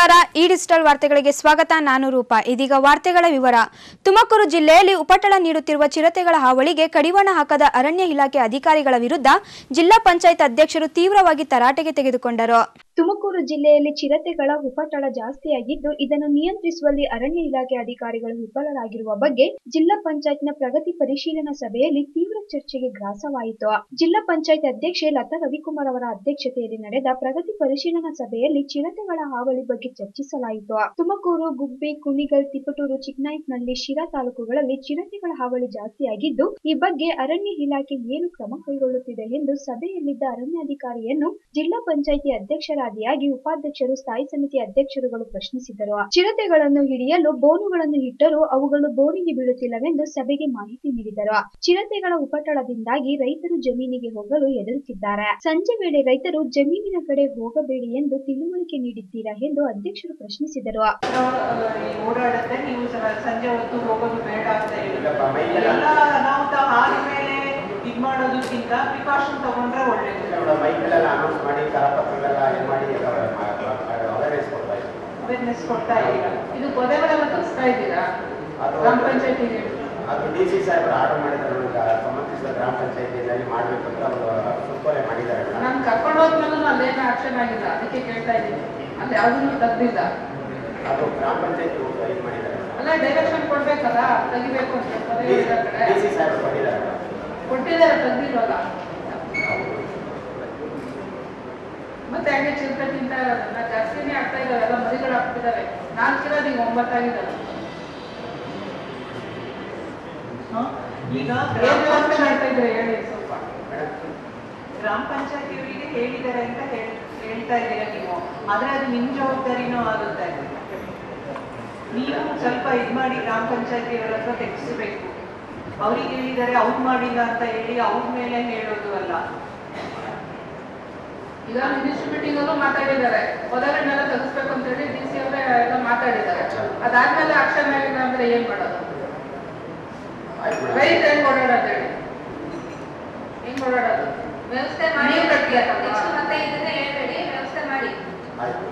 ನಮಸ್ಕಾರ ಈ ಡಿಜಿಟಲ್ ವಾರ್ತೆಗಳಿಗೆ ಸ್ವಾಗತ ನಾನು ರೂಪಾ ಇದೀಗ ವಾರ್ತೆಗಳ ವಿವರ ತುಮಕೂರು ಜಿಲ್ಲೆಯಲ್ಲಿ ಉಪಟಳ ನೀಡುತ್ತಿರುವ ಚಿರತೆಗಳ ಹಾವಳಿಗೆ ಕಡಿವಾಣ ಹಾಕದ ಅರಣ್ಯ ಇಲಾಖೆ ಅಧಿಕಾರಿಗಳ ವಿರುದ್ಧ ಜಿಲ್ಲಾ ಪಂಚಾಯತ್ ಅಧ್ಯಕ್ಷರು ತೀವ್ರವಾಗಿ ತರಾಟೆಗೆ ತೆಗೆದುಕೊಂಡರು ತುಮಕೂರು ಜಿಲ್ಲೆಯಲ್ಲಿ ಚಿರತೆಗಳ ಉಪಟಳ ಜಾಸ್ತಿಯಾಗಿದ್ದು ಇದನ್ನು ನಿಯಂತ್ರಿಸುವಲ್ಲಿ ಅರಣ್ಯ ಇಲಾಖೆ ಅಧಿಕಾರಿಗಳು ವಿಫಲರಾಗಿರುವ ಬಗ್ಗೆ ಜಿಲ್ಲಾ ಪಂಚಾಯತ್ನ ಪ್ರಗತಿ ಪರಿಶೀಲನಾ ಸಭೆಯಲ್ಲಿ ತೀವ್ರ ಚರ್ಚೆಗೆ ಗ್ರಾಸವಾಯಿತು ಜಿಲ್ಲಾ ಪಂಚಾಯತ್ ಅಧ್ಯಕ್ಷೆ ಲತಾ ರವಿಕುಮಾರ್ ಅವರ ಅಧ್ಯಕ್ಷತೆಯಲ್ಲಿ ನಡೆದ ಪ್ರಗತಿ ಪರಿಶೀಲನಾ ಸಭೆಯಲ್ಲಿ ಚಿರತೆಗಳ ಹಾವಳಿ ಬಗ್ಗೆ ಚರ್ಚಿಸಲಾಯಿತು ತುಮಕೂರು ಗುಬ್ಬಿ ಕುಣಿಗಲ್ ತಿಪಟೂರು ಚಿಕ್ಕನಾಯಕನಹಳ್ಳಿ ಶಿರಾ ತಾಲೂಕುಗಳಲ್ಲಿ ಚಿರತೆಗಳ ಹಾವಳಿ ಜಾಸ್ತಿಯಾಗಿದ್ದು ಈ ಬಗ್ಗೆ ಅರಣ್ಯ ಇಲಾಖೆ ಏನು ಕ್ರಮ ಕೈಗೊಳ್ಳುತ್ತಿದೆ ಎಂದು ಸಭೆಯಲ್ಲಿದ್ದ ಅರಣ್ಯಾಧಿಕಾರಿಯನ್ನು ಜಿಲ್ಲಾ ಪಂಚಾಯಿತಿ ಅಧ್ಯಕ್ಷರಾದಿಯಾಗಿ ಉಪಾಧ್ಯಕ್ಷರು ಸ್ಥಾಯಿ ಸಮಿತಿ ಅಧ್ಯಕ್ಷರುಗಳು ಪ್ರಶ್ನಿಸಿದರು ಚಿರತೆಗಳನ್ನು ಹಿಡಿಯಲು ಬೋನುಗಳನ್ನು ಇಟ್ಟರೂ ಅವುಗಳು ಬೋನಿಗೆ ಬೀಳುತ್ತಿಲ್ಲವೆಂದು ಸಭೆಗೆ ಮಾಹಿತಿ ನೀಡಿದರು ಚಿರತೆಗಳ ಉಪಟಳದಿಂದಾಗಿ ರೈತರು ಜಮೀನಿಗೆ ಹೋಗಲು ಹೆದರುತ್ತಿದ್ದಾರೆ ಸಂಜೆ ವೇಳೆ ರೈತರು ಜಮೀನಿನ ಕಡೆ ಹೋಗಬೇಡಿ ಎಂದು ತಿಳುವಳಿಕೆ ನೀಡಿದ್ದೀರಾ ಎಂದು ಅಧ್ಯಕ್ಷರು ಪ್ರಶ್ನಿಸಿದರು ಓಡಾಡುತ್ತೆ ನೀವು ಸ- ಸಂಜೆ ಹೊತ್ತು ಹೋಗೋದು ಬೇಡ ಅಂತ ಹೇಳಿ ಇಲ್ಲಪ್ಪ, ಮೈಗೆಲ್ಲ ಎಲ್ಲ ಅನಾಹುತ ಹಾದಿ ಮೇಲೆ ಇದ್ ಮಾಡೋದಕ್ಕಿಂತ ಪ್ರಿಕಾಷನ್ ತಗೊಂಡ್ರೆ ಒಳ್ಳೇದು ಕೂಡ ಮೈಕಲ್ಲೆಲ್ಲ ಅನೌನ್ಸ್ ಮಾಡಿ ಕರಪತ್ರಗಳೆಲ್ಲ ಇದು ಮಾಡಿ ಎಲ್ಲ ಅವೇರ್ನೆಸ್ ಕೊಡ್ತಾ ಇದ್ದೀವಿ ಅವೇರ್ನೆಸ್ ಕೊಡ್ತಾ ಇದ್ದೀರಾ ಇದು ಪೊದೆಗಳೆಲ್ಲ ತರಿಸ್ತಾ ಇದ್ದೀರಾ ಅದು ಗ್ರಾಮ ಪಂಚಾಯತಿಗೆ ಅದು ಡಿ ಸಿ ಸಾಹೇಬರು ಆರ್ಡರ್ ಮಾಡಿದ್ದಾರೆ ನನಗೆ ಸಂಬಂಧಿಸಿದ ಗ್ರಾಮ ಪಂಚಾಯತಿಯಲ್ಲಿ ಮಾಡಬೇಕು ಅಂತ ಅವರು ಸುತ್ತೋಲೆ ಮಾಡಿದ್ದಾರೆ ನಾನು ಕರ್ಕೊಂಡು ಹೋದ್ಮೇಲೂ ಅಲ್ಲೇನು ಆಕ್ಷನ್ ಆಗಿಲ್ಲ ಅದಕ್ಕೆ ಕೇಳ್ತಾ ಇದ್ದೀನಿ ಅಲ್ಲಿ ಯಾವುದನ್ನು ತೆಗ್ದಿಲ್ಲ ಅದು ಗ್ರಾಮ ಪಂಚಾಯತಿ ಇದು ಮಾಡಿದ್ದಾರೆ ಅಲ್ಲ ಡೈರೆಕ್ಷನ್ ಕೊಡ್ಬೇಕಲ್ಲ ತೆಗಿಬೇಕು ಅಂತ ಪೊದೆ ಇರೋ ಕಡೆ ಡಿ ಸಿ ಸಾಹೇಬರು ಕೊಟ್ಟಿದ್ದಾರೆ ಕೊಟ್ಟಿದ್ದಾರೆ ತೆಗ್ದಿಲ್ವಲ್ಲ ಮತ್ತೆ ಹಂಗೆ ಚಿರತೆ ತಿಂತಾ ಇರೋದನ್ನ ಜಾಸ್ತಿನೇ ಆಗ್ತಾ ಇದಾವೆ ಎಲ್ಲ ಮರಿಗಳು ಆಗ್ತಿದಾವೆ ನಾಲ್ಕಿರೋದು ಈಗ ಒಂಬತ್ತಾಗಿದ್ದಾವೆ ಈಗ ಏನ್ ವ್ಯವಸ್ಥೆ ಮಾಡ್ತಾ ಇದ್ರೆ ಹೇಳಿ ಸ್ವಲ್ಪ ಗ್ರಾಮ ಪಂಚಾಯತಿಯವರಿಗೆ ಹೇಳಿದ್ದಾರೆ ಅಂತ ಹೇಳ್- ಹೇಳ್ತಾ ಇದ್ದೀರಾ ನೀವು ಆದ್ರೆ ಅದು ನಿಮ್ ಜವಾಬ್ದಾರಿನೂ ಆಗುತ್ತೆ ನೀವು ಸ್ವಲ್ಪ ಇದ್ ಮಾಡಿ ಗ್ರಾಮ ಪಂಚಾಯತಿಯವರ ಹತ್ರ ತೆಗೆಸಬೇಕು ಅವ್ರಿಗೆ ಹೇಳಿದ್ದಾರೆ ಅವ್ರು ಮಾಡಿಲ್ಲ ಅಂತ ಹೇಳಿ ಅವ್ರ ಮೇಲೆ ಹೇಳೋದು ಅಲ್ಲ ಈಗ ಮಿನಿಸ್ಟ್ರಿ ಮೀಟಿಂಗ್ ಅಲ್ಲೂ ಮಾತಾಡಿದ್ದಾರೆ ಪದಗಳನ್ನೆಲ್ಲ ತೆಗಿಸ್ಬೇಕು ಅಂತ ಹೇಳಿ ಡಿ ಸಿ ಅವರೇ ಎಲ್ಲ ಮಾತಾಡಿದ್ದಾರೆ ಅದಾದ್ಮೇಲೆ ಆಕ್ಷನ್ ಆಗಿಲ್ಲ ಅಂದ್ರೆ ಏನ್ ಮಾಡೋದು ಆಯ್ತು ಮೇಡಮ್. ರೈತ ಹೆಂಗ್ ಓಡಾಡೋದು ಹೇಳಿ ಹೆಂಗ್ ಓಡಾಡೋದು ವ್ಯವಸ್ಥೆ ಮಾಡಿ ನೀವು ಕಟ್ಬೇಕಲ್ವಾ? ನೆಕ್ಸ್ಟ್ ಮತ್ತೆ ಇದನ್ನ ಹೇಳ್ಬೇಡಿ ವ್ಯವಸ್ಥೆ ಮಾಡಿ ಆಯ್ತು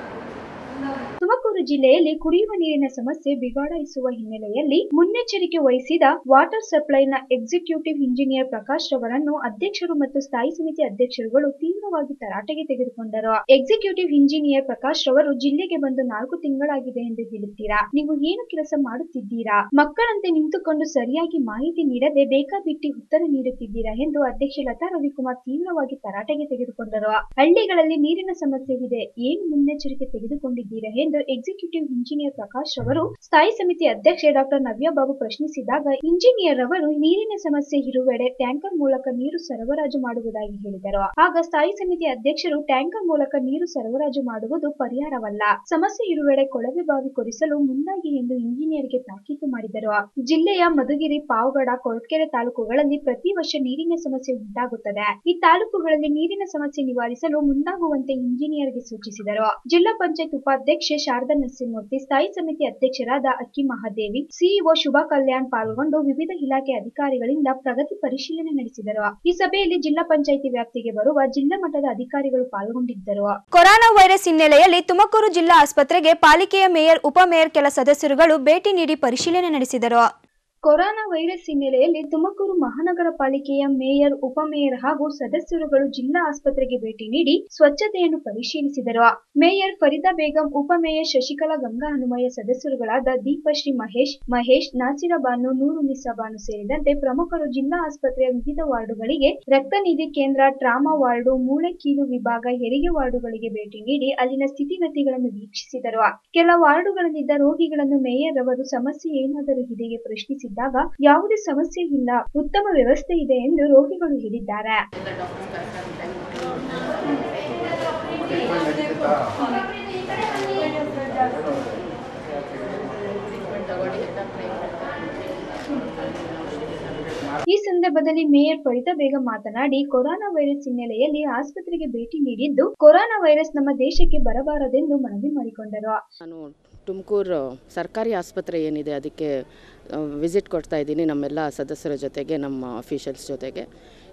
ತುಮಕೂರು ಜಿಲ್ಲೆಯಲ್ಲಿ ಕುಡಿಯುವ ನೀರಿನ ಸಮಸ್ಯೆ ಬಿಗಡಾಯಿಸುವ ಹಿನ್ನೆಲೆಯಲ್ಲಿ ಮುನ್ನೆಚ್ಚರಿಕೆ ವಹಿಸಿದ ವಾಟರ್ ಸಪ್ಲೈನ ಎಕ್ಸಿಕ್ಯೂಟಿವ್ ಇಂಜಿನಿಯರ್ ಪ್ರಕಾಶ್ ರವರನ್ನು ಅಧ್ಯಕ್ಷರು ಮತ್ತು ಸ್ಥಾಯಿ ಸಮಿತಿ ಅಧ್ಯಕ್ಷರುಗಳು ತೀವ್ರವಾಗಿ ತರಾಟೆಗೆ ತೆಗೆದುಕೊಂಡರು ಎಕ್ಸಿಕ್ಯೂಟಿವ್ ಇಂಜಿನಿಯರ್ ಪ್ರಕಾಶ್ ರವರು ಜಿಲ್ಲೆಗೆ ಬಂದು ನಾಲ್ಕು ತಿಂಗಳಾಗಿದೆ ಎಂದು ಹೇಳುತ್ತೀರಾ ನೀವು ಏನು ಕೆಲಸ ಮಾಡುತ್ತಿದ್ದೀರಾ ಮಕ್ಕಳಂತೆ ನಿಂತುಕೊಂಡು ಸರಿಯಾಗಿ ಮಾಹಿತಿ ನೀಡದೆ ಬೇಕಾಬಿಟ್ಟಿ ಉತ್ತರ ನೀಡುತ್ತಿದ್ದೀರಾ ಎಂದು ಅಧ್ಯಕ್ಷೆ ಲತಾ ರವಿಕುಮಾರ್ ತೀವ್ರವಾಗಿ ತರಾಟೆಗೆ ತೆಗೆದುಕೊಂಡರು ಹಳ್ಳಿಗಳಲ್ಲಿ ನೀರಿನ ಸಮಸ್ಯೆ ಇದೆ ಏನು ಮುನ್ನೆಚ್ಚರಿಕೆ ತೆಗೆದುಕೊಂಡಿದ್ದೀರಾ ಎಂದು ಎಕ್ಸಿಕ್ಯೂಟಿವ್ ಇಂಜಿನಿಯರ್ ಪ್ರಕಾಶ್ ರವರು ಸ್ಥಾಯಿ ಸಮಿತಿ ಅಧ್ಯಕ್ಷೆ ಡಾಕ್ಟರ್ ನವ್ಯ ಬಾಬು ಪ್ರಶ್ನಿಸಿದಾಗ ಇಂಜಿನಿಯರ್ ಅವರು ನೀರಿನ ಸಮಸ್ಯೆ ಇರುವೆಡೆ ಟ್ಯಾಂಕರ್ ಮೂಲಕ ನೀರು ಸರಬರಾಜು ಮಾಡುವುದಾಗಿ ಹೇಳಿದರು ಆಗ ಸ್ಥಾಯಿ ಸಮಿತಿ ಅಧ್ಯಕ್ಷರು ಟ್ಯಾಂಕರ್ ಮೂಲಕ ನೀರು ಸರಬರಾಜು ಮಾಡುವುದು ಪರಿಹಾರವಲ್ಲ ಸಮಸ್ಯೆ ಇರುವೆಡೆ ಕೊಳವೆ ಬಾವಿ ಕೊರಿಸಲು ಮುಂದಾಗಿ ಎಂದು ಇಂಜಿನಿಯರ್ಗೆ ತಾಕೀತು ಮಾಡಿದರು ಜಿಲ್ಲೆಯ ಮಧುಗಿರಿ ಪಾವಗಡ ಕೊರಟಗೆರೆ ತಾಲೂಕುಗಳಲ್ಲಿ ಪ್ರತಿ ವರ್ಷ ನೀರಿನ ಸಮಸ್ಯೆ ಉಂಟಾಗುತ್ತದೆ ಈ ತಾಲೂಕುಗಳಲ್ಲಿ ನೀರಿನ ಸಮಸ್ಯೆ ನಿವಾರಿಸಲು ಮುಂದಾಗುವಂತೆ ಇಂಜಿನಿಯರ್ಗೆ ಸೂಚಿಸಿದರು ಜಿಲ್ಲಾ ಪಂಚಾಯತ್ ಉಪಾಧ್ಯಕ್ಷೆ ಶಾರದಾ ನರಸಿಂಹಮೂರ್ತಿ ಸ್ಥಾಯಿ ಸಮಿತಿ ಅಧ್ಯಕ್ಷರಾದ ಅಕ್ಕಿ ಮಹಾದೇವಿ ಸಿಇಒ ಶುಭಾ ಕಲ್ಯಾಣ್ ಪಾಲ್ಗೊಂಡು ವಿವಿಧ ಇಲಾಖೆ ಅಧಿಕಾರಿಗಳಿಂದ ಪ್ರಗತಿ ಪರಿಶೀಲನೆ ನಡೆಸಿದರು ಈ ಸಭೆಯಲ್ಲಿ ಜಿಲ್ಲಾ ಪಂಚಾಯಿತಿ ವ್ಯಾಪ್ತಿಗೆ ಬರುವ ಜಿಲ್ಲಾ ಮಟ್ಟದ ಅಧಿಕಾರಿಗಳು ಪಾಲ್ಗೊಂಡಿದ್ದರು ಕೊರೋನಾ ವೈರಸ್ ಹಿನ್ನೆಲೆಯಲ್ಲಿ ತುಮಕೂರು ಜಿಲ್ಲಾ ಆಸ್ಪತ್ರೆಗೆ ಪಾಲಿಕೆಯ ಮೇಯರ್ ಉಪಮೇಯರ್ ಕೆಲ ಸದಸ್ಯರುಗಳು ಭೇಟಿ ನೀಡಿ ಪರಿಶೀಲನೆ ನಡೆಸಿದರು ಕೊರೋನಾ ವೈರಸ್ ಹಿನ್ನೆಲೆಯಲ್ಲಿ ತುಮಕೂರು ಮಹಾನಗರ ಪಾಲಿಕೆಯ ಮೇಯರ್ ಉಪಮೇಯರ್ ಹಾಗೂ ಸದಸ್ಯರುಗಳು ಜಿಲ್ಲಾ ಆಸ್ಪತ್ರೆಗೆ ಭೇಟಿ ನೀಡಿ ಸ್ವಚ್ಛತೆಯನ್ನು ಪರಿಶೀಲಿಸಿದರು ಮೇಯರ್ ಫರೀದಾ ಬೇಗಂ ಉಪಮೇಯರ್ ಶಶಿಕಲಾ ಗಂಗಾ ಹನುಮಯ್ಯ ಸದಸ್ಯರುಗಳಾದ ದೀಪಶ್ರೀ ಮಹೇಶ್ ಮಹೇಶ್ ನಾಸಿರಾ ಬಾನು ನೂರು ನಿಸಾ ಬಾನು ಸೇರಿದಂತೆ ಪ್ರಮುಖರು ಜಿಲ್ಲಾ ಆಸ್ಪತ್ರೆಯ ವಿವಿಧ ವಾರ್ಡುಗಳಿಗೆ ರಕ್ತನಿಧಿ ಕೇಂದ್ರ ಟ್ರಾಮಾ ವಾರ್ಡು ಮೂಳೆ ಕೀಲು ವಿಭಾಗ ಹೆರಿಗೆ ವಾರ್ಡುಗಳಿಗೆ ಭೇಟಿ ನೀಡಿ ಅಲ್ಲಿನ ಸ್ಥಿತಿಗತಿಗಳನ್ನು ವೀಕ್ಷಿಸಿದರು ಕೆಲ ವಾರ್ಡುಗಳಲ್ಲಿದ್ದ ರೋಗಿಗಳನ್ನು ಮೇಯರ್ ಅವರು ಸಮಸ್ಯೆ ಏನಾದರೂ ಇದೆಯೇ ಪ್ರಶ್ನಿಸಿದ್ದಾಗ ಯಾವುದೇ ಸಮಸ್ಯೆ ಇಲ್ಲ ಉತ್ತಮ ವ್ಯವಸ್ಥೆ ಇದೆ ಎಂದು ರೋಗಿಗಳು ಹೇಳಿದ್ದಾರೆ ಈ ಸಂದರ್ಭದಲ್ಲಿ ಮೇಯರ್ ಫರಿತಾ ಬೇಗಂ ಮಾತನಾಡಿ ಕೊರೋನಾ ವೈರಸ್ ಹಿನ್ನೆಲೆಯಲ್ಲಿ ಆಸ್ಪತ್ರೆಗೆ ಭೇಟಿ ನೀಡಿದ್ದು ಕೊರೋನಾ ವೈರಸ್ ನಮ್ಮ ದೇಶಕ್ಕೆ ಬರಬಾರದೆಂದು ಮನವಿ ಮಾಡಿಕೊಂಡರು ನಾನು ತುಮಕೂರು ಸರ್ಕಾರಿ ಆಸ್ಪತ್ರೆ ಏನಿದೆ ಅದಕ್ಕೆ ವಿಸಿಟ್ ಕೊಡ್ತಾ ಇದ್ದೀನಿ ನಮ್ಮೆಲ್ಲ ಸದಸ್ಯರ ಜೊತೆಗೆ ನಮ್ಮ ಅಫಿಷಿಯಲ್ಸ್ ಜೊತೆಗೆ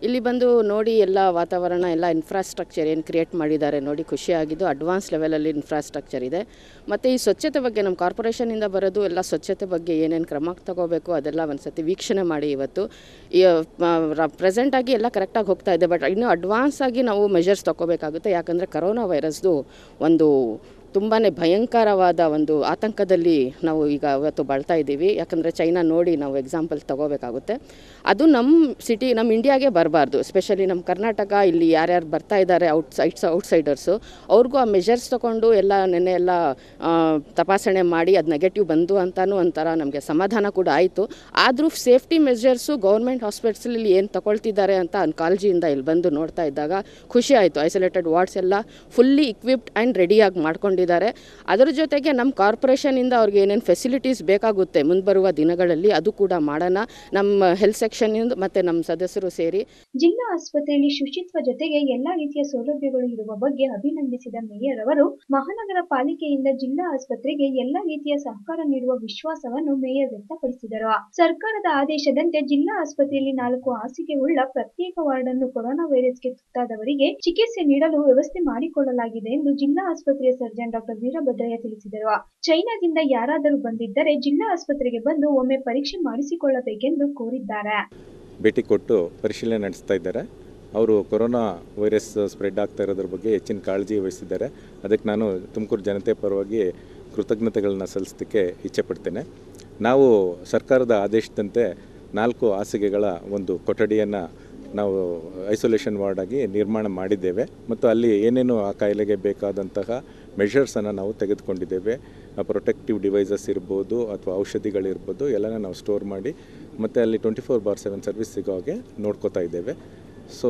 ಇಲ್ಲಿ ಬಂದು ನೋಡಿ ಎಲ್ಲ ವಾತಾವರಣ ಎಲ್ಲ ಇನ್ಫ್ರಾಸ್ಟ್ರಕ್ಚರ್ ಏನು ಕ್ರಿಯೇಟ್ ಮಾಡಿದ್ದಾರೆ ನೋಡಿ ಖುಷಿಯಾಗಿದ್ದು ಅಡ್ವಾನ್ಸ್ ಲೆವೆಲಲ್ಲಿ ಇನ್ಫ್ರಾಸ್ಟ್ರಕ್ಚರ್ ಇದೆ ಮತ್ತು ಈ ಸ್ವಚ್ಛತೆ ಬಗ್ಗೆ ನಮ್ಮ ಕಾರ್ಪೊರೇಷನಿಂದ ಬರೋದು ಎಲ್ಲ ಸ್ವಚ್ಛತೆ ಬಗ್ಗೆ ಏನೇನು ಕ್ರಮ ತಗೋಬೇಕು ಅದೆಲ್ಲ ಒಂದು ಸತಿ ವೀಕ್ಷಣೆ ಮಾಡಿ ಇವತ್ತು ಪ್ರೆಸೆಂಟಾಗಿ ಎಲ್ಲ ಕರೆಕ್ಟಾಗಿ ಹೋಗ್ತಾ ಇದೆ ಬಟ್ ಇನ್ನೂ ಅಡ್ವಾನ್ಸ್ ಆಗಿ ನಾವು ಮೆಷರ್ಸ್ ತಗೋಬೇಕಾಗುತ್ತೆ ಯಾಕಂದರೆ ಕರೋನಾ ವೈರಸ್ದು ಒಂದು ತುಂಬಾ ಭಯಂಕರವಾದ ಒಂದು ಆತಂಕದಲ್ಲಿ ನಾವು ಈಗ ಇವತ್ತು ಬಾಳ್ತಾ ಇದ್ದೀವಿ ಯಾಕಂದರೆ ಚೈನಾ ನೋಡಿ ನಾವು ಎಕ್ಸಾಂಪಲ್ ತಗೋಬೇಕಾಗುತ್ತೆ ಅದು ನಮ್ಮ ಸಿಟಿ ನಮ್ಮ ಇಂಡಿಯಾಗೆ ಬರಬಾರ್ದು ಸ್ಪೆಷಲಿ ನಮ್ಮ ಕರ್ನಾಟಕ ಇಲ್ಲಿ ಯಾರ್ಯಾರು ಬರ್ತಾ ಇದ್ದಾರೆ ಔಟ್ ಸೈಡ್ಸ್ ಔಟ್ಸೈಡರ್ಸು ಅವ್ರಿಗೂ ಆ ಮೆಷರ್ಸ್ ತೊಗೊಂಡು ಎಲ್ಲ ನೆನ್ನೆ ಎಲ್ಲ ಆ, ತಪಾಸಣೆ ಮಾಡಿ ಅದು ನೆಗೆಟಿವ್ ಬಂದು ಅಂತಾನು ಒಂಥರ ನಮಗೆ ಸಮಾಧಾನ ಕೂಡ ಆಯಿತು ಆದರೂ ಸೇಫ್ಟಿ ಮೆಷರ್ಸು ಗೌರ್ಮೆಂಟ್ ಹಾಸ್ಪಿಟಲ್ಸಲ್ಲಿ ಏನು ತಗೊಳ್ತಿದ್ದಾರೆ ಅಂತ ಒಂದು ಕಾಳಜಿಯಿಂದ ಇಲ್ಲಿ ಬಂದು ನೋಡ್ತಾ ಇದ್ದಾಗ ಖುಷಿ ಆಯಿತು ಐಸೋಲೇಟೆಡ್ ವಾರ್ಡ್ಸ್ ಎಲ್ಲ ಫುಲ್ಲಿ ಇಕ್ವಿಪ್ಡ್ ಆ್ಯಂಡ್ ರೆಡಿಯಾಗಿ ಮಾಡ್ಕೊಂಡಿದ್ದಾರೆ ಅದರ ಜೊತೆಗೆ ನಮ್ಮ ಕಾರ್ಪೊರೇಷನಿಂದ ಅವ್ರಿಗೆ ಏನೇನು ಫೆಸಿಲಿಟೀಸ್ ಬೇಕಾಗುತ್ತೆ ಮುಂಬರುವ ದಿನಗಳಲ್ಲಿ ಅದು ಕೂಡ ಮಾಡೋಣ ನಮ್ಮ ಹೆಲ್ತ್ ಸೆಕ್ಷನ್ನಿಂದ ಮತ್ತು ನಮ್ಮ ಸದಸ್ಯರು ಸೇರಿ ಜಿಲ್ಲಾ ಆಸ್ಪತ್ರೆಯಲ್ಲಿ ಶುಚಿತ್ವ ಜೊತೆಗೆ ಎಲ್ಲಾ ರೀತಿಯ ಸೌಲಭ್ಯಗಳು ಇರುವ ಬಗ್ಗೆ ಅಭಿನಂದಿಸಿದ ಮೇಯರ್ ಅವರು ಮಹಾನಗರ ಪಾಲಿಕೆಯಿಂದ ಜಿಲ್ಲಾ ಆಸ್ಪತ್ರೆಗೆ ಎಲ್ಲಾ ರೀತಿಯ ಸಹಕಾರ ನೀಡುವ ವಿಶ್ವಾಸವನ್ನು ಮೇಯರ್ ವ್ಯಕ್ತಪಡಿಸಿದರು ಸರ್ಕಾರದ ಆದೇಶದಂತೆ ಜಿಲ್ಲಾ ಆಸ್ಪತ್ರೆಯಲ್ಲಿ ನಾಲ್ಕು ಹಾಸಿಗೆ ಉಳ್ಳ ಪ್ರತ್ಯೇಕ ವಾರ್ಡ್ ಅನ್ನು ಕೊರೋನಾ ವೈರಸ್ಗೆ ತುತ್ತಾದವರಿಗೆ ಚಿಕಿತ್ಸೆ ನೀಡಲು ವ್ಯವಸ್ಥೆ ಮಾಡಿಕೊಳ್ಳಲಾಗಿದೆ ಎಂದು ಜಿಲ್ಲಾ ಆಸ್ಪತ್ರೆಯ ಸರ್ಜನ್ ಡಾಕ್ಟರ್ ವೀರಭದ್ರಯ್ಯ ತಿಳಿಸಿದರು ಚೈನಾದಿಂದ ಯಾರಾದರೂ ಬಂದಿದ್ದರೆ ಜಿಲ್ಲಾ ಆಸ್ಪತ್ರೆಗೆ ಬಂದು ಒಮ್ಮೆ ಪರೀಕ್ಷೆ ಮಾಡಿಸಿಕೊಳ್ಳಬೇಕೆಂದು ಕೋರಿದ್ದಾರೆ ಭೇಟಿ ಕೊಟ್ಟು ಪರಿಶೀಲನೆ ನಡೆಸ್ತಾ ಇದ್ದಾರೆ ಅವರು ಕೊರೋನಾ ವೈರಸ್ ಸ್ಪ್ರೆಡ್ ಆಗ್ತಾ ಇರೋದ್ರ ಬಗ್ಗೆ ಹೆಚ್ಚಿನ ಕಾಳಜಿ ವಹಿಸಿದ್ದಾರೆ ಅದಕ್ಕೆ ನಾನು ತುಮಕೂರು ಜನತೆ ಪರವಾಗಿ ಕೃತಜ್ಞತೆಗಳನ್ನ ಸಲ್ಲಿಸೋದಕ್ಕೆ ಇಚ್ಛೆಪಡ್ತೇನೆ ನಾವು ಸರ್ಕಾರದ ಆದೇಶದಂತೆ ನಾಲ್ಕು ಹಾಸಿಗೆಗಳ ಒಂದು ಕೊಠಡಿಯನ್ನು ನಾವು ಐಸೋಲೇಷನ್ ವಾರ್ಡಾಗಿ ನಿರ್ಮಾಣ ಮಾಡಿದ್ದೇವೆ ಮತ್ತು ಅಲ್ಲಿ ಏನೇನು ಆ ಕಾಯಿಲೆಗೆ ಬೇಕಾದಂತಹ ಮೆಷರ್ಸನ್ನು ನಾವು ತೆಗೆದುಕೊಂಡಿದ್ದೇವೆ ಪ್ರೊಟೆಕ್ಟಿವ್ ಡಿವೈಸಸ್ ಇರ್ಬೋದು ಅಥವಾ ಔಷಧಿಗಳಿರ್ಬೋದು ಎಲ್ಲನ ನಾವು ಸ್ಟೋರ್ ಮಾಡಿ ಮತ್ತು ಅಲ್ಲಿ twenty four bar seven service ಸಿಗೋ ಹಾಗೆ ನೋಡ್ಕೋತಾ ಇದ್ದೇವೆ ಸೊ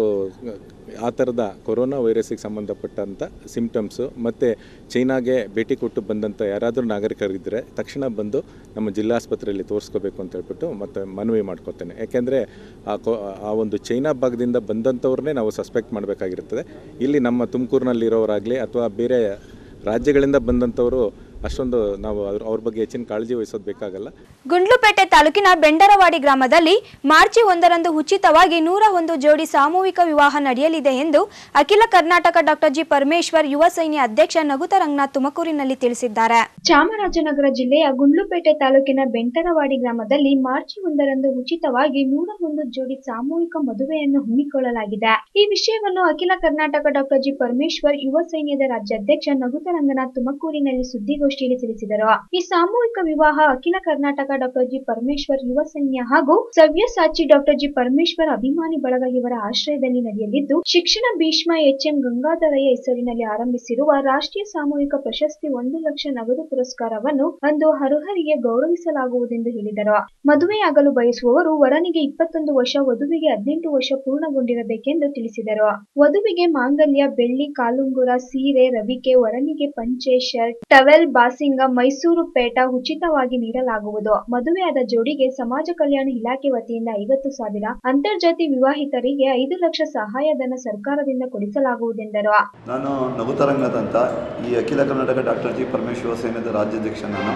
ಆ ಥರದ ಕೊರೋನಾ ವೈರಸ್ಸಿಗೆ ಸಂಬಂಧಪಟ್ಟಂಥ ಸಿಮ್ಟಮ್ಸು ಮತ್ತು ಚೈನಾಗೆ ಭೇಟಿ ಕೊಟ್ಟು ಬಂದಂಥ ಯಾರಾದರೂ ನಾಗರಿಕರಿದ್ದರೆ ತಕ್ಷಣ ಬಂದು ನಮ್ಮ ಜಿಲ್ಲಾಸ್ಪತ್ರೆಯಲ್ಲಿ ತೋರಿಸ್ಕೋಬೇಕು ಅಂತ ಹೇಳ್ಬಿಟ್ಟು ಮತ್ತು ಮನವಿ ಮಾಡ್ಕೋತೇನೆ ಯಾಕೆಂದರೆ ಆ ಕೊ ಆ ಒಂದು ಚೈನಾ ಭಾಗದಿಂದ ಬಂದಂಥವ್ರನ್ನೇ ನಾವು ಸಸ್ಪೆಕ್ಟ್ ಮಾಡಬೇಕಾಗಿರ್ತದೆ ಇಲ್ಲಿ ನಮ್ಮ ತುಮಕೂರಿನಲ್ಲಿರೋರಾಗಲಿ ಅಥವಾ ಬೇರೆ ರಾಜ್ಯಗಳಿಂದ ಬಂದಂಥವರು ಅಷ್ಟೊಂದು ನಾವು ಅವ್ರ ಅವ್ರ ಬಗ್ಗೆ ಹೆಚ್ಚಿನ ಕಾಳಜಿ ವಹಿಸೋದು ಬೇಕಾಗಲ್ಲ ಗುಂಡ್ಲುಪೇಟೆ ತಾಲೂಕಿನ ಬೆಂಡರವಾಡಿ ಗ್ರಾಮದಲ್ಲಿ ಮಾರ್ಚಿ ಒಂದರಂದು ಉಚಿತವಾಗಿ ನೂರ ಒಂದು ಜೋಡಿ ಸಾಮೂಹಿಕ ವಿವಾಹ ನಡೆಯಲಿದೆ ಎಂದು ಅಖಿಲ ಕರ್ನಾಟಕ ಡಾಕ್ಟರ್ ಜಿ ಪರಮೇಶ್ವರ್ ಯುವ ಸೈನ್ಯ ಅಧ್ಯಕ್ಷ ನಗುತ ರಂಗನಾಥ್ ತುಮಕೂರಿನಲ್ಲಿ ತಿಳಿಸಿದ್ದಾರೆ ಚಾಮರಾಜನಗರ ಜಿಲ್ಲೆಯ ಗುಂಡ್ಲುಪೇಟೆ ತಾಲೂಕಿನ ಬೆಂಟರವಾಡಿ ಗ್ರಾಮದಲ್ಲಿ ಮಾರ್ಚ್ ಒಂದರಂದು ಉಚಿತವಾಗಿ ನೂರ ಒಂದು ಜೋಡಿ ಸಾಮೂಹಿಕ ಮದುವೆಯನ್ನು ಹಮ್ಮಿಕೊಳ್ಳಲಾಗಿದೆ ಈ ವಿಷಯವನ್ನು ಅಖಿಲ ಕರ್ನಾಟಕ ಡಾಕ್ಟರ್ ಜಿ ಪರಮೇಶ್ವರ್ ಯುವ ಸೈನ್ಯದ ರಾಜ್ಯಾಧ್ಯಕ್ಷ ನಗುತ ರಂಗನಾಥ್ ತುಮಕೂರಿನಲ್ಲಿ ಸುದ್ದಿಗೋಷ್ಠಿಯಲ್ಲಿ ತಿಳಿಸಿದರು ಈ ಸಾಮೂಹಿಕ ವಿವಾಹ ಅಖಿಲ ಕರ್ನಾಟಕ ಡಾಕ್ಟರ್ ಜಿ ಪರಮೇಶ್ವರ್ ಯುವ ಸೈನ್ಯ ಹಾಗೂ ಸವ್ಯಸಾಚಿ ಡಾಕ್ಟರ್ ಜಿ ಪರಮೇಶ್ವರ್ ಅಭಿಮಾನಿ ಬಳಗ ಇವರ ಆಶ್ರಯದಲ್ಲಿ ನಡೆಯಲಿದ್ದು ಶಿಕ್ಷಣ ಭೀಷ್ಮ ಎಚ್ ಎಂ ಗಂಗಾಧರಯ್ಯ ಹೆಸರಿನಲ್ಲಿ ಆರಂಭಿಸಿರುವ ರಾಷ್ಟ್ರೀಯ ಸಾಮೂಹಿಕ ಪ್ರಶಸ್ತಿ ಒಂದು ಲಕ್ಷ ನಗದು ಪುರಸ್ಕಾರವನ್ನು ಅಂದು ಹರುಹರಿಗೆ ಗೌರವಿಸಲಾಗುವುದೆಂದು ಹೇಳಿದರು ಮದುವೆಯಾಗಲು ಬಯಸುವವರು ವರನಿಗೆ ಇಪ್ಪತ್ತೊಂದು ವರ್ಷ ವಧುವಿಗೆ ಹದಿನೆಂಟು ವರ್ಷ ಪೂರ್ಣಗೊಂಡಿರಬೇಕೆಂದು ತಿಳಿಸಿದರು ವಧುವಿಗೆ ಮಾಂಗಲ್ಯ ಬೆಳ್ಳಿ ಕಾಲುಂಗುರ ಸೀರೆ ರವಿಕೆ ವರನಿಗೆ ಪಂಚೆ ಶರ್ಟ್ ಟವೆಲ್ ಬಾಸಿಂಗ ಮೈಸೂರು ಪೇಟ ಉಚಿತವಾಗಿ ನೀಡಲಾಗುವುದು ಮದುವೆಯಾದ ಜೋಡಿಗೆ ಸಮಾಜ ಕಲ್ಯಾಣ ಇಲಾಖೆ ವತಿಯಿಂದ ಐವತ್ತು ಸಾವಿರ ಅಂತರ್ಜಾತಿ ವಿವಾಹಿತರಿಗೆ ಐದು ಲಕ್ಷ ಸಹಾಯಧನ ಸರ್ಕಾರದಿಂದ ಕೊಡಿಸಲಾಗುವುದೆಂದರು ನಾನು ನಗುತರಂಗತ್ ಅಂತ ಈ ಅಖಿಲ ಕರ್ನಾಟಕ ಡಾಕ್ಟರ್ ಜಿ ಪರಮೇಶ್ವರ ಸೇನೆದ ರಾಜ್ಯಾಧ್ಯಕ್ಷ ನಾನು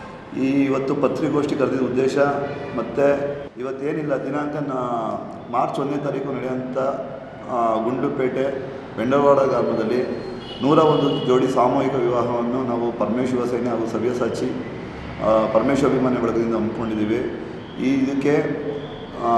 ಈ ಇವತ್ತು ಪತ್ರಿಕಾಗೋಷ್ಠಿ ಕರೆದಿದ್ದ ಉದ್ದೇಶ ಮತ್ತು ಇವತ್ತೇನಿಲ್ಲ ದಿನಾಂಕ ನಾ- ಮಾರ್ಚ್ ಒಂದನೇ ತಾರೀಕು ನಡೆಯುವಂಥ ಆ, ಗುಂಡ್ಲುಪೇಟೆ ಬೆಂಡವಾಡ ಗ್ರಾಮದಲ್ಲಿ ನೂರ ಒಂದು ಜೋಡಿ ಸಾಮೂಹಿಕ ವಿವಾಹವನ್ನು ನಾವು ಪರಮೇಶ್ವರ ಸೇನೆ ಹಾಗೂ ಸವ್ಯಸಾಚಿ ಆ, ಪರಮೇಶ್ವರ ಅಭಿಮಾನಿ ಬಳಗದಿಂದ ಹಮ್ಮಿಕೊಂಡಿದ್ದೀವಿ ಈ ಇದಕ್ಕೆ ಆ,